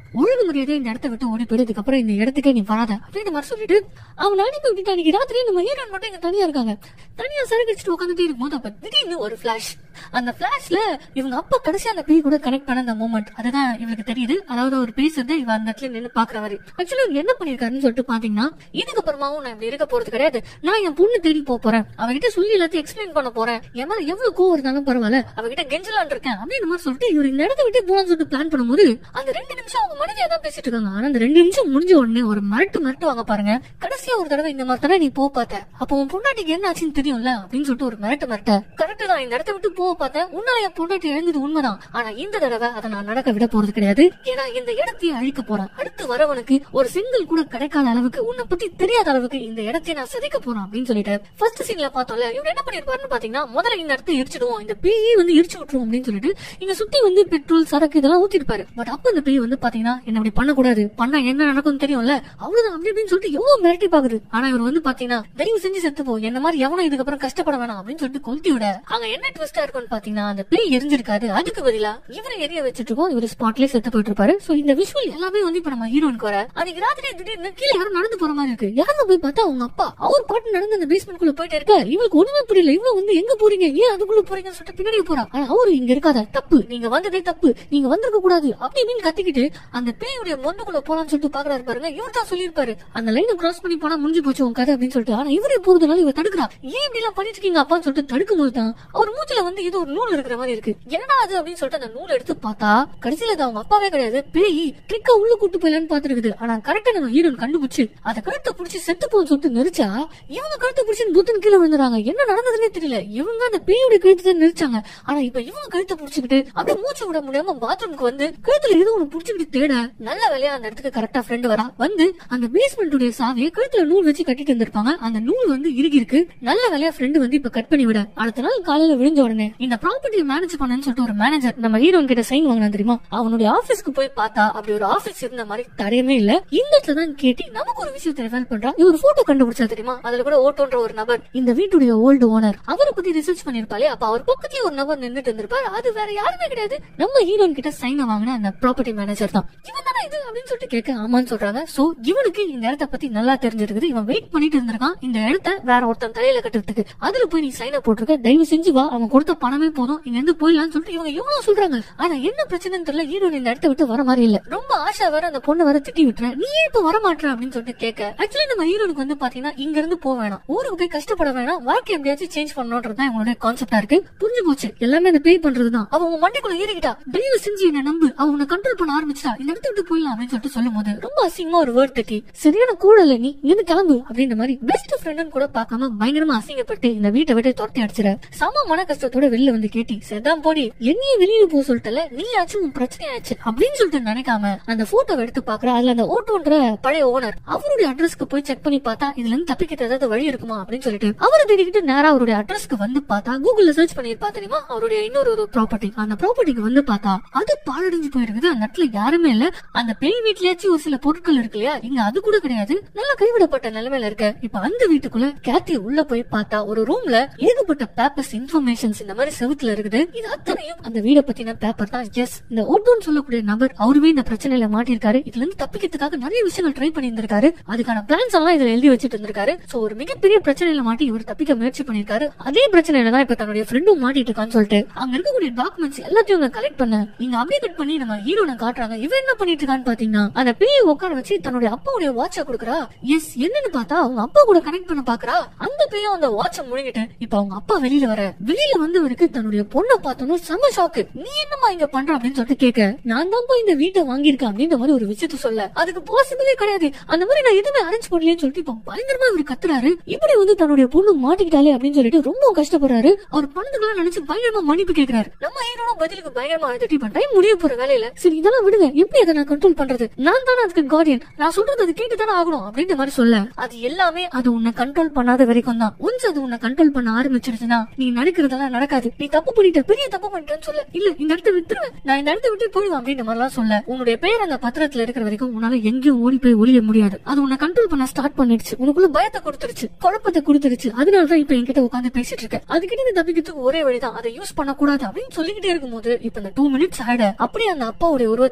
ஒழுங்கு மரியாதையா இந்த இடத்த விட்டு ஓடி போயிடுறதுக்கு அப்புறம் இந்த இடத்துக்கே நீ வராத அப்படின்ற மாதிரி சொல்லிட்டு அவன் அனுப்பி விட்டுட்டு அன்னைக்கு ராத்திரி நம்ம ஹீரோன் மட்டும் இங்க தனியா இருக்காங்க தனியா சரக்கு அடிச்சுட்டு உட்காந்துட்டே இருக்கும்போது அப்ப திடீர்னு ஒரு பிளாஷ் அந்த பிளாஷ்ல இவங்க அப்பா கடைசி அந்த பேய் கூட கனெக்ட் பண்ண அந்த மூமெண்ட் அதுதான் இவளுக்கு தெரியுது அதாவது அவர் பேசுறது இவ அந்த இடத்துல நின்னு பாக்குற மாதிரி ஆக்சுவலி இவர் என்ன பண்ணிருக்காருன்னு சொல்லிட்டு பாத்தீங்கன்னா இதுக்கப்புறமாவும் நான் இப்படி இருக்க போறது கிடையாது நான் என் பொண்ணு தேடி போக போறேன் அவகிட்ட சொல்லி எல்லாத்தையும் எக்ஸ்பிளைன் பண்ண போறேன் என் மேல எவ்வளவு கோவம் இருந்தாலும் பரவாயில்ல அவகிட்ட கெஞ்சலான் இருக்கேன் அப்படின்னு மாதிரி சொல்லிட்டு இவர் இந்த இடத்த விட்டு போலான்னு சொல்லிட்டு பிளான் பண்ணும்போது அந்த ரெண்டு நிமிஷம் அவங்க மனதியா தான் பேசிட்டு இருக்காங்க ஆனா அந்த ரெண்டு நிமிஷம் முடிஞ்ச உடனே ஒரு மிரட்டு மிரட்டு வாங்க பாருங்க கடைசியா ஒரு தடவை இந்த மாதிரி தானே நீ போ பார்த்த அப்போ உன் பொண்டாட்டிக்கு என்ன ஆச்சுன்னு தெரியும்ல அப்படின்னு சொல்லிட்டு ஒரு மிரட்டு மிரட்ட கரெக்ட் தான் இந்த இடத்த விட்டு போக பார்த்தேன் உன்னால என் பொண்டாட்டி எழுந்தது உண்மைதான் ஆனா இந்த தடவை அதை நான் நடக்க விட போறது கிடையாது ஏன்னா இந்த இடத்தையே அழிக்க போறேன் அடுத்து வரவனுக்கு ஒரு சிங்கிள் கூட கிடைக்காத அளவுக்கு உன்னை பத்தி தெரியாத அளவுக்கு இந்த இடத்தையே நான் சிதைக்க போறேன் அப்படின்னு சொல்லிட்டு ஃபர்ஸ்ட் சீன்ல பார்த்தோம்ல இவர் என்ன பண்ணிருப்பாருன்னு பாத்தீங்கன்னா முதல்ல இந்த இடத்தை எரிச்சிடுவோம் இந்த பேயை வந்து எரிச்சு விட்டுருவோம் அப்படின்னு சொல்லிட்டு இங்க சுத்தி வந்து பெட்ரோல் சரக்கு இதெல்லாம் ஊத்திருப்பாரு பட் அப்ப இந்த பேய் வந்து பாத்தீங்கன்னா என்ன அப்படி பண்ணக்கூடாது பண்ணா என்ன நடக்கும்னு தெரியும்ல அவ்வளவுதான் அப்படி அப்படின்னு சொல்லிட்டு எவ்வளவு மிரட்டி பாக்குது ஆனா இவர் வந்து பாத்தீங்கன்னா தயவு செஞ்சு செத்து போ என்ன மாதிரி எவனும் இதுக்கப்புறம் கஷ்டப்பட வேணாம் அப்படின்னு சொல்லிட்டு கொளுத்தி விட அங்க என்ன ட்விஸ்டா இருக்கும்னு பாத்தீங்கன்னா அந்த பேய் எரிஞ்சிருக்காரு அதுக்கு பதிலா இவரை எரிய வச்சிட்டு இருக்கோம் இவர் ஸ்பாட்லயே செத்து போயிட்டு இருப்பாரு சோ இந்த விஷுவல் எல்லாமே வந்து இப்ப நம்ம ஹீரோனுக்கு வர அன்னைக்கு ராத்திரி திடீர்னு கீழே யாரும் நடந்து போற மாதிரி இருக்கு யாரும் போய் பார்த்தா அவங்க அப்பா அவர் பாட்டு நடந்து அந்த பேஸ்மெண்ட் குள்ள போயிட்டு இருக்க இவளுக்கு ஒண்ணுமே புரியல இவ்வளவு வந்து எங்க போறீங்க ஏன் அதுக்குள்ள போறீங்கன்னு சொல்லிட்டு பின்னாடி போறா ஆனா அவரு இங்க இருக்காத தப்பு நீங்க வந்ததே தப்பு நீங்க வந்திருக்க கூடாது அப்படி இப்படின்னு கத்திக்கிட்டு அந்த பேயுடைய மொண்டுக்குள்ள போலாம்னு சொல்லிட்டு பாக்குறாரு பாருங்க இவர் தான் சொல்லியிருப்பாரு அந்த லைனை கிராஸ் பண்ணி போனா முடிஞ்சு போச்சு உன் கதை அப்படின்னு சொல்லிட்டு ஆனா இவரே போறதுனால இவர் தடுக்கிறா ஏன் இப்படி எல்லாம் பண்ணிட்டு இருக்கீங்க அப்பான்னு சொல்லிட்டு தடுக்கும் போது தான் அவர் மூச்சுல வந்து இது ஒரு நூல் இருக்கிற மாதிரி இருக்கு என்னடா அது அப்படின்னு சொல்லிட்டு அந்த நூல் எடுத்து பார்த்தா கடைசியில அது அவங்க அப்பாவே கிடையாது பேய் ட்ரிக்கா உள்ள கூட்டு போயிலான்னு பாத்துருக்குது ஆனா கரெக்டா நம்ம ஹீரோன் கண்டுபிடிச்சு அதை கழுத்தை பிடிச்சி செத்து போன்னு சொல்லிட்டு நெரிச்சா இவங்க கழுத்தை பிடிச்சி புத்தன் கீழே விழுந்துறாங்க என்ன நடந்ததுன்னே தெரியல இவங்க அந்த பேயோட கழுத்தை தான் நெரிச்சாங்க ஆனா இப்ப இவங்க கழுத்தை பிடிச்சிக்கிட்டு அப்படியே மூச்சு விட முடியாம பாத்ரூமுக்கு வந்து கழுத்துல ஏதோ ஒண்ணு பிடிச்சிக்கிட்டு தேட நல்ல வேலையா அந்த இடத்துக்கு கரெக்டா ஃப்ரெண்ட் வரா வந்து அந்த பேஸ்மெண்ட்டுடைய சாவியை கழுத்துல நூல் வச்சு கட்டிட்டு இருந்திருப்பாங்க அந்த நூல் வந்து இறுகி இருக்கு நல்ல வேலையா ஃப்ரெண்ட் வந்து இப்ப கட் பண்ணி விட அடுத்த நாள் காலையில விழுந்த உடனே இந்த ப்ராப்பர்ட்டியை மேனேஜ் பண்ணன்னு சொல்லிட்டு ஒரு மேனேஜர் நம்ம ஹீரோன் கிட்ட சைன் வாங்கினா தெரியுமா அவனுடைய ஆபீஸ்க்கு போய் பார்த்தா அப்படி ஒரு ஆபீஸ் இருந்த மாதிரி தடையமே இல்ல இந்த இடத்துல தான் கேட்டி நமக்கு ஒரு விஷயத்தை ரிவல் பண்றா இவர் போட்டோ கண்டுபிடிச்சா தெரியுமா அதுல கூட ஓட்டோன்ற ஒரு நபர் இந்த வீட்டுடைய ஓல்டு ஓனர் அவரை பத்தி ரிசர்ச் பண்ணிருப்பாளே அப்ப அவர் பக்கத்துல ஒரு நபர் நின்னுட்டு இருந்திருப்பாரு அது வேற யாருமே கிடையாது நம்ம ஹீரோன் கிட்ட சைன் வாங்கின அந்த ப்ராப்பர்ட்டி மேனேஜர் தான் இவன் தானே இது அப்படின்னு சொல்லிட்டு கேட்க ஆமான்னு சொல்றாங்க சோ இவனுக்கு இந்த இடத்த பத்தி நல்லா தெரிஞ்சிருக்குது இவன் வெயிட் பண்ணிட்டு இருந்திருக்கான் இந்த இடத்த வேற ஒருத்தன் தலையில கட்டுறதுக்கு அதுல போய் நீ சைன போட்டிருக்க தயவு செஞ்சு வா அவன் கொடுத்த பணமே போதும் இங்க இருந்து போயிடலாம்னு சொல்லிட்டு இவங்க எவ்வளவு சொல்றாங்க ஆனா என்ன பிரச்சனைன்னு தெரியல ஹீரோன் இந்த இடத்த விட்டு வர மாதிரி இல்ல ரொம்ப ஆசை வர அந்த பொண்ணை வர திட்டி விட்டுற நீ ஏன் இப்ப வர மாட்டேற அப்படின்னு சொல்லிட்டு கேட்க ஆக்சுவலி நம்ம ஹீரோனுக்கு வந்து பாத்தீங்கன்னா இங்க இருந்து போக வேணாம் ஊருக்கு போய் கஷ்டப்பட வேணாம் வாழ்க்கை எப்படியாச்சும் சேஞ்ச் பண்ணணும்ன்றது தான் இவங்களுடைய கான்செப்டா இருக்கு புரிஞ்சு போச்சு எல்லாமே அந்த பே பண்றதுதான் அவன் உன் மண்டைக்குள்ள ஏறிக்கிட்டா தயவு செஞ்சு என்ன நம்பு அவன் உன்னை கண்ட்ரோல் பண்ண ஆரம்பிச்சிட்டா இந்த இடத்த விட்டு போயிடலாம் அப்படின்னு சொல்லிட்டு சொல்லும் போது ரொம்ப அசிங்கமா ஒரு வேர்ட் தட்டி சரியான கூட இல்ல நீ இங்க கிளம்பு அப்படின்ற மாதிரி பெஸ்ட் ஃப்ரெண்ட்னு கூட பார்க்காம பயங்கரமா அசிங்கப்பட்டு இந்த வீட்டை விட்டு துரத்தி அடிச்சிட சம மன கஷ்டத்தோட வெளில வந்து கேட்டி செதான் போடி என்னையும் வெளியில போக சொல்லிட்டல நீ ஆச்சும் உன் பிரச்சனை ஆச்சு அப்படின்னு சொல்லிட்டு நினைக்காம அந்த போட்டோவை எடுத்து பாக்குற அதுல அந்த ஓட்டோன்ற பழைய ஓனர் அவருடைய அட்ரஸ்க்கு போய் செக் பண்ணி பார்த்தா இதுல இருந்து தப்பிக்கிறது ஏதாவது வழி இருக்குமா அப்படின்னு சொல்லிட்டு அவரை தேடிக்கிட்டு நேரா அவருடைய அட்ரஸ்க்கு வந்து பார்த்தா கூகுள்ல சர்ச் பண்ணிருப்பா தெரியுமா அவருடைய இன்னொரு ஒரு ப்ராப்பர்ட்டி அந்த ப்ராப்பர்ட்டிக்கு வந்து பார்த்தா அது பாழடைஞ்சு போயிருக்குது அந்த இடத்துல யாருமே இல்ல அந்த பேய் வீட்லயாச்சும் ஒரு சில பொருட்கள் இருக்கு இல்லையா இங்க அது கூட கிடையாது நல்லா கைவிடப்பட்ட நிலைமையில இருக்க இப்ப அந்த வீட்டுக்குள்ள கேத்தி உள்ள போய் பார்த்தா ஒரு ரூம்ல ஏகப்பட்ட பேப்பர்ஸ் இன்ஃபர்மேஷன்ஸ் இந்த மாதிரி செவுத்துல இருக்குது இது அத்தனையும் அந்த வீட பத்தின பேப்பர் தான் எஸ் இந்த ஓட்டோன்னு சொல்லக்கூடிய நபர் அவருமே இந்த பிரச்சனையில மாட்டிருக்காரு இதுல இருந்து தப்பிக்கிறதுக்காக நிறைய விஷயங்கள் ட்ரை பண்ணியிருந்திருக்காரு அதுக்கான பிளான்ஸ் எல்லாம் இதுல எழுதி வச்சுட்டு இருந்திருக்காரு சோ ஒரு மிகப்பெரிய பிரச்சனையில மாட்டி இவர் தப்பிக்க முயற்சி பண்ணிருக்காரு அதே பிரச்சனையில தான் இப்ப தன்னுடைய ஃப்ரெண்டும் மாட்டிட்டு இருக்கான்னு சொல்லிட்டு அங்க இருக்கக்கூடிய டாக்குமெண்ட்ஸ் எல்லாத்தையும் அவங்க கலெக்ட் பண்ண இங்க அப்படியே கட் பண்ணி நம்ம ஹீரோனை காட்டுறாங்க இவன் என்ன பண்ணிட்டு இருக்கான்னு பாத்தீங்கன்னா அந்த பேயை உட்கார வச்சு தன்னுடைய அப்பாவுடைய வாட்ச கொடுக்குறா எஸ் என்னன்னு பார்த்தா அவங்க அப்பா கூட கனெக்ட் பண்ண பாக்குறா அந்த பேயும் அந்த வாட்ச முழுங்கிட்டு இப்ப அவங்க அப்பா வெளியில வர வெளியில வந்தவருக்கு தன்னுடைய பொண்ணை பார்த்தோன்னு செம ஷாக்கு நீ என்னமா இங்க பண்ற அப்படின்னு சொல்லிட்டு கேட்க நான் தான் போய் இந்த வீட்டை வாங்கியிருக்கேன் அப்படின்ற மாதிரி ஒரு விஷயத்த சொல்ல அதுக்கு பாசிபிளே கிடையாது அந்த மாதிரி நான் எதுவுமே அரேஞ்ச் பண்ணலன்னு சொல்லிட்டு இப்ப பயங்கரமா இவர் கத்துறாரு இப்படி வந்து தன்னுடைய பொண்ணு மாட்டிக்கிட்டாலே அப்படின்னு சொல்லிட்டு ரொம்ப கஷ்டப்படுறாரு அவர் பணத்துக்கெல்லாம் நினைச்சு பயங்கரமா மன்னிப்பு கேட்கிறாரு நம்ம ஹீரோனும் பதிலுக்கு பயங்கரமா அழுத்திட்டு இப்ப டைம் முடிய போற வேலையில சரி இதெல்லாம் விடுங்க எப்படி அதை நான் கண்ட்ரோல் பண்றது நான் தானே அதுக்கு கார்டியன் நான் சொல்றது அது கேட்டு தானே ஆகணும் அப்படின்ற மாதிரி சொல்ல அது எல்லாமே அது உன்னை கண்ட்ரோல் பண்ணாத வரைக்கும் தான் ஒன்ஸ் அது உன்னை கண்ட்ரோல் பண்ண ஆரம்பிச்சிருச்சுன்னா நீ நடக்கிறதெல்லாம் நடக்காது நீ தப்பு பண்ணிட்ட பெரிய தப்பு பண்ணிட்டேன்னு சொல்ல இல்ல இந்த இடத்த விட்டுருவேன் நான் இந்த இடத்த விட்டு போயிடுவேன் அப்படின்ற மாதிரிலாம் சொல்ல உன்னுடைய பேர் அந்த பத்திரத்துல இருக்கிற வரைக்கும் உன்னால எங்கேயும் ஓடி போய் ஒளிய முடியாது அது உன்னை கண்ட்ரோல் பண்ண ஸ்டார்ட் பண்ணிடுச்சு உனக்குள்ள பயத்தை கொடுத்துருச்சு குழப்பத்தை கொடுத்துருச்சு அதனாலதான் இப்ப என்கிட்ட உட்காந்து பேசிட்டு இருக்கேன் அதுக்கிட்ட இருந்து தப்பிக்கிறதுக்கு ஒரே வழிதான் அதை யூஸ் பண்ணக்கூடாது அப்படின்னு சொல்லிக்கிட்டே இருக்கும்போது இப்ப இந்த டூ மினிட்ஸ் ஆயிட அப்படியே அந்த அப்பாவுடைய உருவத்துல பேய்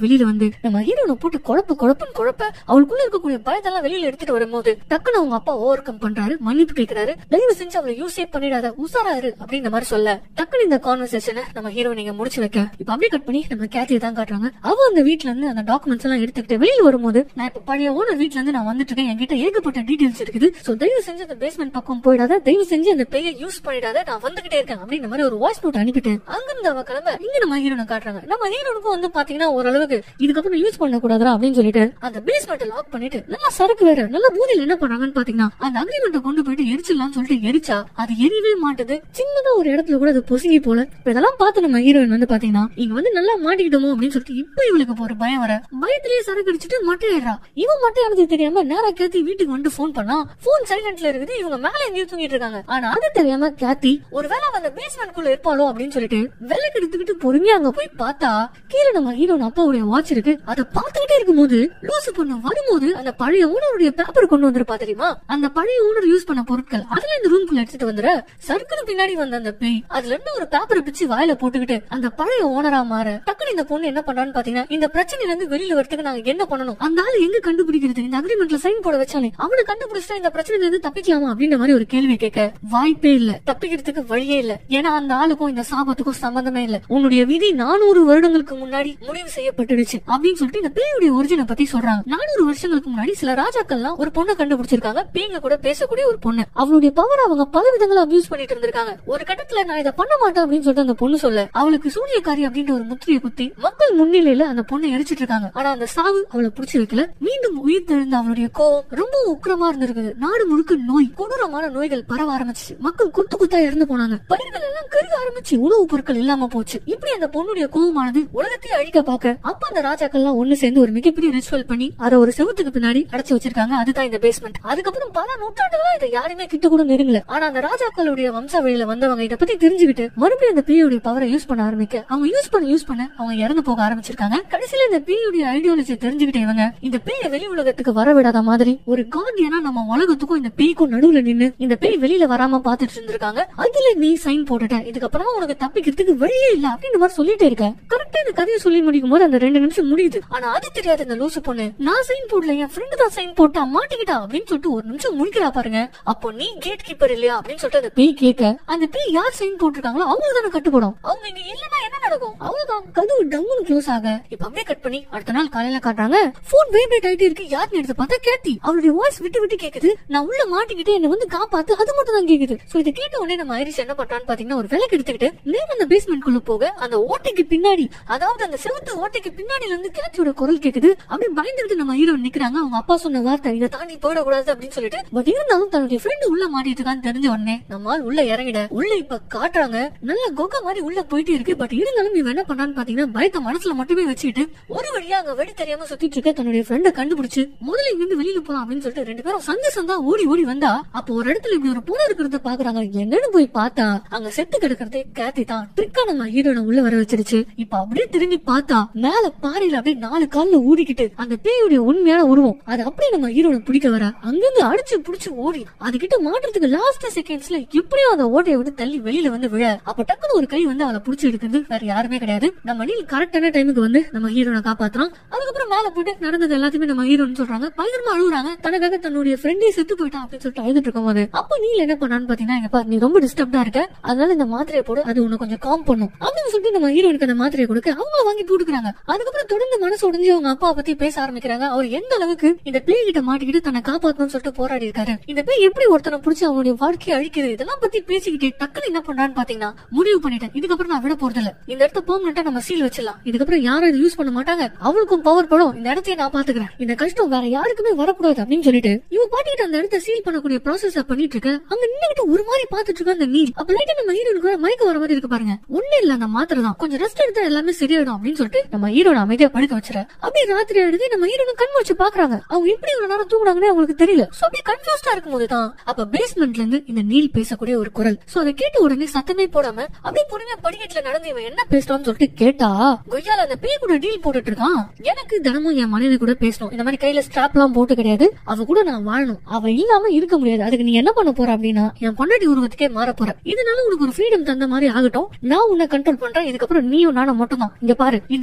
வெளியில வந்து நம்ம ஹீரோனை போட்டு குழப்ப குழப்பன்னு குழப்ப அவளுக்குள்ள இருக்கக்கூடிய பயத்தெல்லாம் வெளியில எடுத்துட்டு வரும்போது டக்குன்னு அவங்க அப்பா ஓவர் கம் பண்றாரு மன்னிப்பு கேட்கிறாரு தயவு செஞ்சு அவளை யூஸே பண்ணிடாத உசாரா இரு அப்படின்ற மாதிரி சொல்ல டக்குன்னு இந்த கான்வர்சேஷனை நம்ம ஹீரோ நீங்க முடிச்சு வைக்க இப்ப அப்படியே கட் பண்ணி நம்ம கேத்தியை தான் காட்டுறாங்க அவ அந்த வீட்ல இருந்து அந்த டாக்குமெண்ட்ஸ் எல்லாம் எடுத்துக்கிட்டு வெளியில வரும்போது நான் இப்ப பழைய ஓனர் வீட்ல இருந்து நான் வந்துட்டு இருக்கேன் என்கிட்ட ஏகப்பட்ட டீடைல்ஸ் இருக்குது சோ தயவு செஞ்சு அந்த பேஸ்மெண்ட் பக்கம் போயிடாத தயவு செஞ்சு அந்த பேயை யூஸ் பண்ணிடாத நான் வந்துகிட்டே இருக்கேன் அப்படின்ற மாதிரி ஒரு வாய்ஸ் நோட் அனுப்பிட்டு அங்கிருந்து அவ கிளம்ப இங்க நம்ம ஹீரோனை காட்டுறாங்க நம்ம ஹீரோனுக்கும் வந்து பாத்தீங்கன்னா ஓரளவுக்கு இதுக்கப்புறம் யூஸ் பண்ண கூடாதா அப்படின்னு சொல்லிட்டு அந்த பேஸ்மெண்ட் லாக் பண்ணிட்டு நல்லா சரக்கு வேற நல்ல பூதியில் என்ன பண்றாங்கன்னு பாத்தீங்கன்னா அந்த அக்ரிமெண்ட்டை கொண்டு போயிட்டு எரிச்சிடலாம்னு சொல்லிட்டு எரிச்சா அது எரியவே மாட்டுது சின்னதா ஒரு இடத்துல கூட அது பொசுங்கி போல இப்ப இதெல்லாம் பார்த்து நம்ம ஹீரோயின் வந்து பாத்தீங்கன்னா இங்க வந்து நல்லா மாட்டிக்கிட்டோமோ அப்படின்னு சொல்லிட்டு இப்ப இவளுக்கு ஒரு பயம் வர பயத்திலேயே சரக்கு அடிச்சுட்டு மட்டையிடுறா இவன் மட்டையானது தெரியாம நேரா கேத்தி வீட்டுக்கு வந்து போன் பண்ணா போன் சைலண்ட்ல இருக்குது இவங்க மேல எங்கேயும் தூங்கிட்டு இருக்காங்க ஆனா அது தெரியாம கேத்தி ஒருவேளை அவன் அந்த பேஸ்மெண்ட் குள்ள இருப்பாளோ அப்படின்னு சொல்லிட்டு விளக்கு எடுத்துக்கிட்டு பொறுமையா அங்க போய் பார்த்தா கீழே நம்ம ஹீரோன் அப்பாவுடைய வாட்ச் இருக்கு அதை பார்த்துக்கிட்டே இருக்கும்போது லூசு பொண்ணு வரும்போது அந்த பழைய ஓனருடைய பேப்பர் கொண்டு வந்திருப்பா தெரியுமா அந்த பழைய ஓனர் யூஸ் பண்ண பொருட்கள் அதுல இந்த ரூம்குள்ள எடுத்துட்டு வந்துற சர்க்குன்னு பின்னாடி வந்த அந்த பேய் அதுல இருந்து ஒரு பேப்பரை பிச்சு வாயில போட்டுக்கிட்டு அந்த பழைய ஓனரா மாற டக்குனு இந்த பொண்ணு என்ன பண்றான்னு பாத்தீங்கன்னா இந்த பிரச்சனையில இருந்து வெளியில வரதுக்கு நாங்க என்ன பண்ணணும் அந்த ஆளு எங்க கண்டுபிடிக்கிறது இந்த அக்ரிமெண்ட்ல சைன் போட வச்சானே அவனை கண்டுபிடிச்சா இந்த பிரச்சனையில இருந்து தப்பிக்கலாமா அப்படின்ற மாதிரி ஒரு கேள்வி கேட்க வாய்ப்பே இல்ல தப்பிக்கிறதுக்கு வழியே இல்ல ஏன்னா அந்த ஆளுக்கும் இந்த சாபத்துக்கும் சம்பந்தமே இல்ல உன்னுடைய விதி நானூறு வருடங்களுக்கு முன்னாடி முடிவு செய்யப்பட்டுடுச்சு அப்படின்னு சொல்லிட்டு இந்த பேயுடைய ஒரிஜினை பத்தி சொல்றாங்க நானூறு வருஷங்களுக்கு முன்னாடி சில ராஜாக்கள்லாம் ஒரு பொண்ணை கண்டுபிடிச்சிருக்காங்க பேய்ங்க கூட பேசக்கூடிய ஒரு பொண்ணு அவளுடைய பவர் அவங்க பல விதங்களா அபியூஸ் பண்ணிட்டு இருந்திருக்காங்க ஒரு கட்டத்துல நான் இதை பண்ண மாட்டேன் அப்படின்னு சொல்லிட்டு அந்த பொண்ணு சொல்ல அவளுக்கு சூரியக்காரி அப்படின்ற ஒரு முத்திரையை குத்தி மக்கள் முன்னிலையில அந்த பொண்ணை எரிச்சிட்டு இருக்காங்க ஆனா அந்த சாவு அவளை புடிச்சு வைக்கல மீண்டும் உயிர் தெழுந்த அவளுடைய கோவம் ரொம்ப உக்கிரமா இருந்திருக்குது நாடு முழுக்க நோய் கொடூரமான நோய்கள் பரவ ஆரம்பிச்சு மக்கள் குத்து குத்தா இறந்து போனாங்க பயிர்கள் எல்லாம் கருக ஆரம்பிச்சு உணவுப் பொருட்கள் இல்லாம போச்சு இப்படி அந்த பொண்ணுடைய கோவமானது உலகத்தையே அழிக்க பார்க்க அப்ப அந்த ராஜாக்கள் எல்லாம் ஒண்ணு சேர்ந்து ஒரு மிகப்பெரிய ரிச்சுவல் பண்ணி அதை ஒரு செவத்துக்கு பின்னாடி அடைச்சு வச்சிருக்காங்க அதுதான் இந்த பேஸ்மெண்ட் அதுக்கப்புறம் பல நூற்றாண்டுகளா இதை யாருமே கிட்ட கூட நெருங்கல ஆனா அந்த ராஜாக்களுடைய வம்சாவளியில வந்தவங்க இதை பத்தி தெரிஞ்சுக்கிட்டு மறுபடியும் அந்த பேயுடைய பவரை யூஸ் பண்ண ஆரம்பிக்க அவங்க யூஸ் பண்ண யூஸ் பண்ண அவங்க இறந்து போக ஆரம்பிச்சிருக்காங்க கடைசியில இந்த பேயுடைய ஐடியாலஜி தெரிஞ்சுக்கிட்டு இவங்க இந்த பேயை வெளி உலகத்துக்கு வர விடாத மாதிரி ஒரு கார்டியனா நம்ம உலகத்துக்கும் இந்த பேய்க்கும் நடுவுல நின்னு இந்த பேய் வெளியில வராம பாத்துட்டு இருந்திருக்காங்க அதுல நீ சைன் போட்டுட்ட இதுக்கப்புறமா உனக்கு தப்பிக்கிறதுக்கு வழியே இல்ல அப்படின்னு மாதிரி சொல்லிட்டே இருக்க கரெக்டா இந்த கதையை சொல்லி முடிக்கும் போது அந்த ரெண்டு நிமிஷம் முடியுது ஆனா அது தெரியாது இந்த லூசு பொண்ணு நான் சைன் போடல என் ஃப்ரெண்டு தான் சைன் போட்டா மாட்டிக்கிட்டா அப்படின்னு சொல்லிட்டு ஒரு நிமிஷம் முடிக்கிறா பாருங்க அப்போ நீ கேட் கீப்பர் இல்லையா அப்படின்னு சொல்லிட்டு அந்த பேய் கேட்க அந்த பேய் யார் சைன் போட்டிருக்காங்களோ அவங்க தானே கட்டுப்படும் அவங்க இங்க இல்லன்னா என்ன நடக்கும் அவ்வளவுதான் கதவு டம்முன்னு க்ளோஸ் ஆக இப்ப அப்படியே கட் பண்ணி அடுத்த நாள் காலையில காட்டுறாங்க போன் வைப்ரேட் ஆயிட்டே இருக்கு யாருன்னு எடுத்து பார்த்தா கேட்டி அவளுடைய வாய்ஸ் விட்டு விட்டு கேக்குது நான் உள்ள மாட்டிக்கிட்டு என்ன வந்து காப்பாத்து அது மட்டும் தான் கேக்குது சோ இதை கேட்ட உடனே நம்ம ஐரிஷ் என்ன பண்றான்னு பாத்தீங்கன்னா ஒரு விளக்கு எடுத்துக்கிட்டு நேரம் அந்த பேஸ்மெண்ட் குள்ள போக அந்த ஓட்டைக்கு பின்னாடி அதாவது அந்த செவத்து ஓட்டைக்கு பின்னாடில இருந்து கேட்டியோட குரல் கேக்குது அப்படியே பயந்துட்டு நம்ம ஹீரோ நிக்கிறாங்க அவங்க அப்பா சொன்ன வார்த்தை இதை தாண்டி போயிடக்கூடாது அப்படின்னு சொல்லிட்டு பட் இருந்தாலும் தன்னுடைய ஃப்ரெண்ட் உள்ள மாட்டிட்டு இருக்கான்னு தெரிஞ்ச உடனே நம்மால் உள்ள இறங்கிட உள்ள இப்ப காட்டுறாங்க நல்ல கொக்க மாதிரி உள்ள போயிட்டு இருக்கு பட் இருந்தாலும் இவன் என்ன பண்றான்னு பாத்தீங்கன்னா பயத்தை மனசுல மட்டுமே வச்சுக்கிட்டு ஒரு வழியா அங்க வெடி தெரியாம சுத்திட்டு இருக்க தன்னுடைய ஃப்ரெண்ட கண்டுபிடிச்சு முதல்ல இங்க இருந்து வெளியில போலாம் அப்படின்னு சொல்லிட்டு ரெண்டு பேரும் சந்து சந்தா ஓடி ஓடி வந்தா அப்போ ஒரு இடத்துல இப்படி ஒரு பூனை இருக்கிறத பாக்குறாங்க என்னன்னு போய் பார்த்தா அங்க செத்து கிடக்கிறதே கேத்தி தான் ட்ரிக்கா நம்ம ஹீரோனை உள்ள வர வச்சிருச்சு இப்ப அப்படியே திரும்பி பார்த்தா மேல பாறையில அப்படியே நாலு கால்ல ஊடிக்கிட்டு அந்த பேயுடைய உண்மையான உருவம் அது அப்படியே நம்ம ஹீரோனை பிடிக்க வர அங்கிருந்து அடிச்சு புடிச்சு ஓடி அதுகிட்ட மாட்டுறதுக்கு லாஸ்ட் செகண்ட்ஸ்ல எப்படியோ அந்த ஓட்டையை விட்டு தள்ளி வெளியில வந்து விழ அப்ப டக்குனு ஒரு கை வந்து அவளை புடிச்சு எடுக்கிறது வேற யாருமே கிடையாது நம்ம நீல் கரெக்டான டைமுக்கு வந்து நம்ம ஹீரோனை காப்பாத்துறோம் அதுக்கப்புறம் மேல போயிட்டு நடந்தது எல்லாத்தையுமே நம்ம ஹீரோன்னு சொல்றாங்க பயங்கரமா அழுகுறாங்க தனக்காக தன்னுடைய ஃப்ரெண்டே செத்து போயிட்டான் அப்படின்னு சொல்லிட்டு அழுதுட்டு இருக்கும் போது அப்ப நீல் என்ன பண்ணான்னு பாத்தீங்கன்னா இங்க பாரு, நீ ரொம்ப டிஸ்டர்ப்டா இருக்க அதனால இந்த மாத்திரையை போடு அது உன்னை கொஞ்சம் காம் பண்ணும் அப்படின்னு சொல்லிட்டு நம்ம ஹீரோனுக்கு அந்த மாத்திரையை கொடுக்க அவங்க வாங்கி போட்டுக்கிறாங்க அதுக்கப்புறம் தொடர்ந்து மனசு உடைஞ்சு அவங்க அப்பா பத்தி பேச ஆரம்பிக்கிறாங்க அவர் எந்த அளவுக்கு இந்த பேய் கிட்ட மாட்டிக்கிட்டு தன்னை காப்பாத்தணும்னு சொல்லிட்டு போராடி இருக்காரு இந்த பேய் எப்படி ஒருத்தனை புடிச்சு அவனுடைய வாழ்க்கையை அழிக்குது இதெல்லாம் பத்தி பேசிக்கிட்டு டக்குனு என்ன பண்றான்னு பாத்தீங்கன்னா முடிவு பண்ணிட்டேன் இதுக்கப்புறம் நான் விட போறது இல்ல இந்த இடத்த பெர்மனண்டா நம்ம சீல் வச்சிடலாம் இதுக்கப்புறம் யாரும் இதை யூஸ் பண்ண மாட்டாங்க அவளுக்கும் பவர் படும் இந்த இடத்தையே நான் பாத்துக்கிறேன் இந்த கஷ்டம் வேற யாருக்குமே வரக்கூடாது அப்படின்னு சொல்லிட்டு இவ பாட்டிக்கிட்டு அந்த இடத்த சீல் பண்ணக்கூடிய ப்ராசஸ் பண்ணிட்டு இருக்க அங்க நின்னுகிட்டு ஒரு மாதிரி பாத்துட்டு இருக்க அந்த நீர் அப்ப லைட்டா நம்ம ஹீரோனுக்கு மயக்க வர மாதிரி இருக்கு பாருங்க ஒண்ணு இல்ல அந்த மாத்திரை தான் கொஞ்சம் ரெஸ்ட் எடுத்தா எல்லாமே சரியாயிடும் அப்படின்னு சொல்லிட்டு நம்ம ஹீரோட அமைதியா படுக்க வச்சுற அப்படியே ராத்திரி ஆயிடுது நம்ம ஹீரோனை கண் வச்சு பாக்குறாங்க அவங்க எப்படி இவ்வளவு நேரம் தூங்குறாங்கன்னு அவங்களுக்கு தெரியல சோ அப்படியே கன்ஃபியூஸ்டா இருக்கும்போது தான் அப்ப பேஸ்மெண்ட்ல இருந்து இந்த நீல் பேசக்கூடிய ஒரு குரல் சோ அதை கேட்ட உடனே சத்தமே போடாம அப்படியே பொறுமையா படிக்கட்டுல நடந்து இவன் என்ன பேசுறான்னு சொல்லிட்டு கேட்டா கொய்யால அந்த பேய் கூட டீல் போட்டுட்டு இருக்கான் எனக்கு தினமும் என் மனைவி கூட பேசணும் இந்த மாதிரி கையில ஸ்ட்ராப் எல்லாம் போட்டு கிடையாது அவ கூட நான் வாழணும் அவ இல்லாம இருக்க முடியாது அதுக்கு நீ என்ன பண்ண போற அப்படின்னா என் பொண்டாட்டி உருவத்துக்கே மாற போற இதனால உனக்கு ஒரு ஃப்ரீடம் தந்த மாதிரி ஆகட்டும் நான் உன்னை கண்ட்ரோல் பண்றேன் இதுக்கப்புறம் நீயும் நானும் மட்டும் தான் இங்க பாரு இந்த பத்திரம்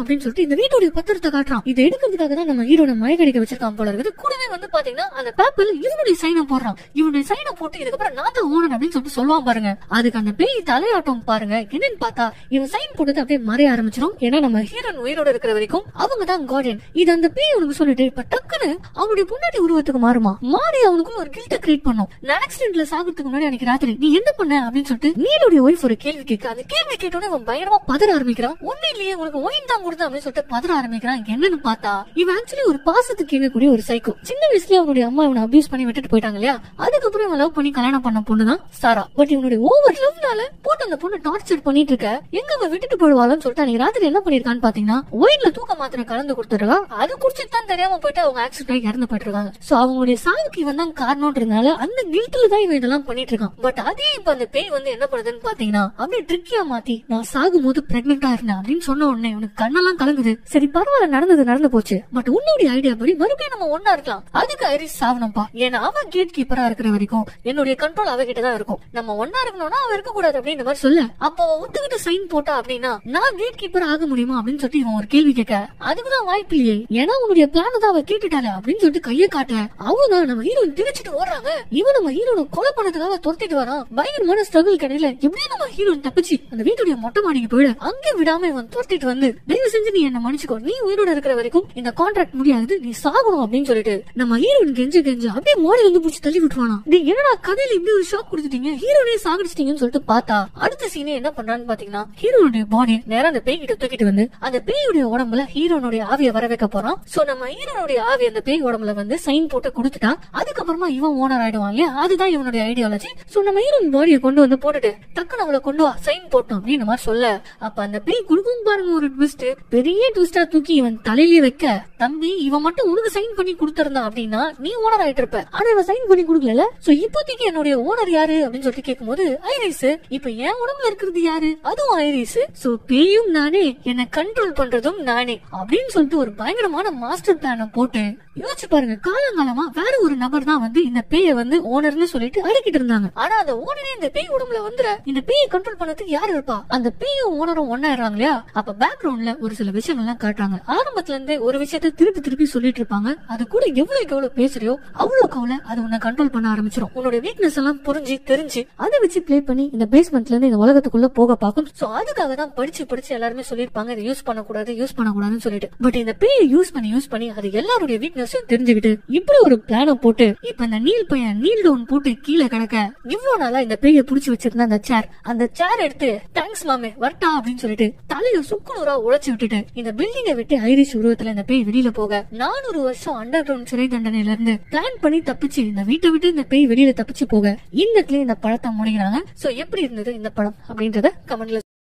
அப்படின்னு சொல்லிட்டு இந்த வீட்டுடைய பத்திரத்தை காட்டுறான் இதை எடுக்கிறதுக்காக தான் நம்ம ஹீரோட மயக்கடிக்க வச்சிருக்கான் போல இருக்குது கூடவே வந்து பாத்தீங்கன்னா அந்த பேப்பர்ல இவனுடைய சைனை போடுறான் இவனுடைய சைனை போட்டு இதுக்கப்புறம் நான் தான் ஓனர் அப்படின்னு சொல்லிட்டு சொல்லுவான் பாருங்க அதுக்கு அந்த பேய் தலையாட்டம் பாருங்க என்னன்னு பார்த்தா இவன் சைன் போட்டது அப்படியே மறைய ஆரம்பிச்சிடும் ஏன்னா நம்ம ஹீரோன் உயிரோட இருக்கிற வரைக்கும் அவங்க தான் கார்டியன் இது அந்த பேய் உனக்கு சொல்லிட்டு இப்ப டக்குன்னு அவனுடைய முன்னாடி உருவத்துக்கு மாறுமா மாறி அவனுக்கு ஒரு கில்ட்ட கிரியேட் பண்ணும் நான் ஆக்சிடென்ட்ல சாகிறதுக்கு முன்னாடி அன்னைக்கு ராத்திரி நீ என்ன பண்ண அப்படின்னு சொல்லிட்டு நீலுடைய ஒய்ஃப் ஒரு கேள்வி கேட்க அந்த கேள்வி கேட்டோட அவன் பயங்கரமா பதற ஆரம்பிக்கிறான் ஒண்ணு இல்லையே உனக்கு ஒயின் தான் கொடுத்தா அப்படின்னு சொல்லிட்டு பதற ஆரம்பிக்கிறான் என்னன்னு பார்த்தா இவன் ஆக்சுவலி ஒரு பாசத்துக்கு இயங்கக்கூடிய ஒரு சைக்கோ சின்ன வயசுலயே அவனுடைய அம்மா இவனை அபியூஸ் பண்ணி விட்டுட்டு போயிட்டாங்க இல்லையா அதுக்கப்புறம் இவன் லவ் பண்ணி கல்யாணம் பண்ண பொண்ணு தான் சாரா பட் இவனுடைய ஓவர் லவ்னால போட்டு அந்த பொண்ணு டார்ச்சர் பண்ணிட்டு இருக்க எங்க அவன் விட்டுட்டு போயிடுவாளன்னு சொல்லிட்டு அன்னைக்கு ராத்திரி என்ன பண்ணிருக்கான்னு பாத்தீங்கன்னா ஒயின்ல தூக்க மாத்திரை கலந்து கொடுத்துருக்கா அது குடிச்சிட்டு தான் தெரியாம போயிட்டு அவங்க ஆக்சிடென்ட் ஆகி இறந்து போயிட்டு இருக்காங்க சோ அவங்களுடைய சாவுக்கு இவன் தான் காரணம்ன்றதுனால அந்த கில்ட்ல தான் இவன் இதெல்லாம் பண்ணிட்டு இருக்கான் பட் அதே இப்ப அந்த பேய் வந்து என்ன பண்ணுதுன்னு பாத்தீங்கன்னா அப்படியே ட்ரிக்கியா மாத்தி நான் சாகும் போது பிரெக்னெண்டா இருந்தேன் அப்படின்னு சொன்ன உடனே உனக்கு கண்ணெல்லாம் கலங்குது சரி பரவாயில்ல நடந்தது நடந்து போச்சு பட் உன்னுடைய ஐடியா படி மறுபடியும் நம்ம ஒன்னா இருக்கலாம் அதுக்கு ஐரிஸ் சாவணும்பா ஏன்னா அவன் கேட் கீப்பரா இருக்கிற வரைக்கும் என்னுடைய கண்ட்ரோல் அவகிட்ட தான் இருக்கும் நம்ம ஒன்னா இருக்கணும்னா அவ இருக்க கூடாது அப்படின்ற மாதிரி சொல்ல அப்போ அவ ஒத்துக்கிட்டு சைன் போட்டா அப்படின்னா நான் கேட் கீப்பர் ஆக முடியுமா அப்படின்னு சொல்லிட்டு இவன் ஒரு கேள்வி கேட்க அதுக்குதான் வாய்ப்பு இல்லையே ஏன்னா உன்னுடைய பிளான் தான் அவ கேட்டுட்டாளே அப்படின்னு சொல்லிட்டு கையை காட்ட அவங்க நம்ம ஹீரோ திரிச்சிட்டு ஓடுறாங்க இவன் நம்ம ஹீரோனை கொலை பண்ணதுக்காக துரத்திட்டு வரான் பயங்கரமான ஸ்ட்ரகிள் கடையில எப்படியும் நம்ம ஹீரோன் தப்பிச்சு அந்த வீட்டுடைய மொட்டை மாடிக்கு போயிட அங்கே விடாம இவன் துரத்திட்டு வந்து தயவு செஞ்சு நீ என்ன மன்னிச்சுக்கோ நீ உயிரோட இருக்கிற வரைக்கும் இந்த கான்ட்ராக்ட் முடியாது நீ சாகணும் அப்படின்னு சொல்லிட்டு நம்ம ஹீரோயின் கெஞ்சு கெஞ்சு அப்படியே மாடி வந்து பிடிச்சி தள்ளி விட்டுருவானா நீ என்னடா கதையில இப்படி ஒரு ஷாக் கொடுத்துட்டீங்க ஹீரோனே சாகடிச்சிட்டீங்கன்னு சொல்லிட்டு பார்த்தா அடுத்த சீனே என்ன பண்றான்னு பாத்தீங்கன்னா ஹீரோனுடைய பாடி நேரா அந்த பேய் கிட்ட தூக்கிட்டு வந்து அந்த பேயுடைய உடம்புல ஹீரோனுடைய ஆவிய வர வைக்க போறான் சோ நம்ம ஹீரோனுடைய ஆவி அந்த பேய் உடம்புல வந்து சைன் போட்டு கொடுத்துட்டா அதுக்கப்புறமா இவன் ஓனர் ஆயிடுவான் இல்லையா அதுதான் இவனுடைய ஐடியாலஜி சோ நம்ம ஹீரோயின் பாடியை கொண்டு வந்து போட்டுட்டு டக்குன்னு அவளை கொண்டு வா சைன் போட்டோம் அப்படின்னு மாதிரி சொல்ல அப்ப அந்த பேய் குடுக்கும் பாருங்க ஒரு ட்விஸ்ட் பெரிய ட்விஸ்டா தூக்கி இவன் தலையிலே வைக்க தம்பி இவன் மட்டும் உனக்கு சைன் பண்ணி கொடுத்திருந்தான் அப்படின்னா நீ ஓனர் ஆயிட்டு இருப்ப ஆனா இவன் சைன் பண்ணி கொடுக்கல சோ இப்போதைக்கு என்னுடைய ஓனர் யாரு அப்படின்னு சொல்லிட்டு கேட்கும்போது ஐரிஸ் இப்ப என் உடம்புல இருக்கிறது யாரு அதுவும் ஐரிஸ் சோ பேயும் நானே என்ன கண்ட்ரோல் பண்றதும் நானே அப்படின்னு சொல்லிட்டு ஒரு பயங்கரமான மாஸ்டர் பிளான போட்டு யோசிச்சு பாருங்க காலங்காலமா வேற ஒரு நபர் தான் வந்து இந்த பேய வந்து ஓனர்னு சொல்லிட்டு அடக்கிட்டு இருந்தாங்க ஆனா அந்த ஓனரே இந்த பேய் உடம்புல வந்துற இந்த பேயை கண்ட்ரோல் பண்ணதுக்கு யாரு இருப்பா அந்த பேயும் ஓனரும் ஒன்னாயிடுறாங்க இல்லையா அப்ப பேக்ரவுண்ட்ல ஒரு சில விஷயங்கள் எல்லாம் காட்டுறாங்க ஆரம்பத்துல இருந்தே ஒரு விஷயத்த திருப்பி திருப்பி சொல்லிட்டு இருப்பாங்க அது கூட எவ்வளவுக்கு எவ்வளவு பேசுறியோ அவ்வளவுக்கு அவ்வளவு அது உன்னை கண்ட்ரோல் பண்ண ஆரம்பிச்சிடும் உன்னோட வீக்னஸ் எல்லாம் புரிஞ்சு தெரிஞ்சு அதை வச்சு ப்ளே பண்ணி இந்த பேஸ்மெண்ட்ல இருந்து இந்த உலகத்துக்குள்ள போக பார்க்கும் சோ அதுக்காக தான் படிச்சு படிச்சு எல்லாருமே சொல்லிருப்பாங்க இதை யூஸ் பண்ணக்கூடாது யூஸ் பண்ணக்கூடாதுன்னு சொல்லிட்டு பட் இந்த பேயை யூஸ் பண்ணி யூஸ் பண்ணி அது எல்லாருடைய வீக்னஸையும் தெரிஞ்சுக்கிட்டு இப்படி ஒரு பிளான போட்டு இப்ப இந்த நீல் பையன் நீல் டவுன் போட்டு கீழே கிடக்க இவ்வளவு நாளா இந்த பேயை புடிச்சு வச்சிருந்த அந்த சேர் அந்த சேர் எடுத்து தேங்க்ஸ் மாமே வரட்டா அப்படின்னு சொல்லிட்டு தலைய சுக்குநூறா உழைச்சு விட்டுட்டு இந்த பில்டிங்கை விட்டு ஐரிஷ் உருவத்துல இந்த பேய் வெளியில போக நானூறு வருஷம் அண்டர் கிரவுண்ட் சிறை தண்டனையில இருந்து பிளான் பண்ணி தப்பிச்சு இந்த வீட்டை விட்டு இந்த பேய் வெளியில தப்பிச்சு போக இந்த இடத்துல இந்த படத்தை முடிக்கிறாங்க சோ எப்படி இருந்தது இந்த படம் அப்படின்றத கமெண்ட்ல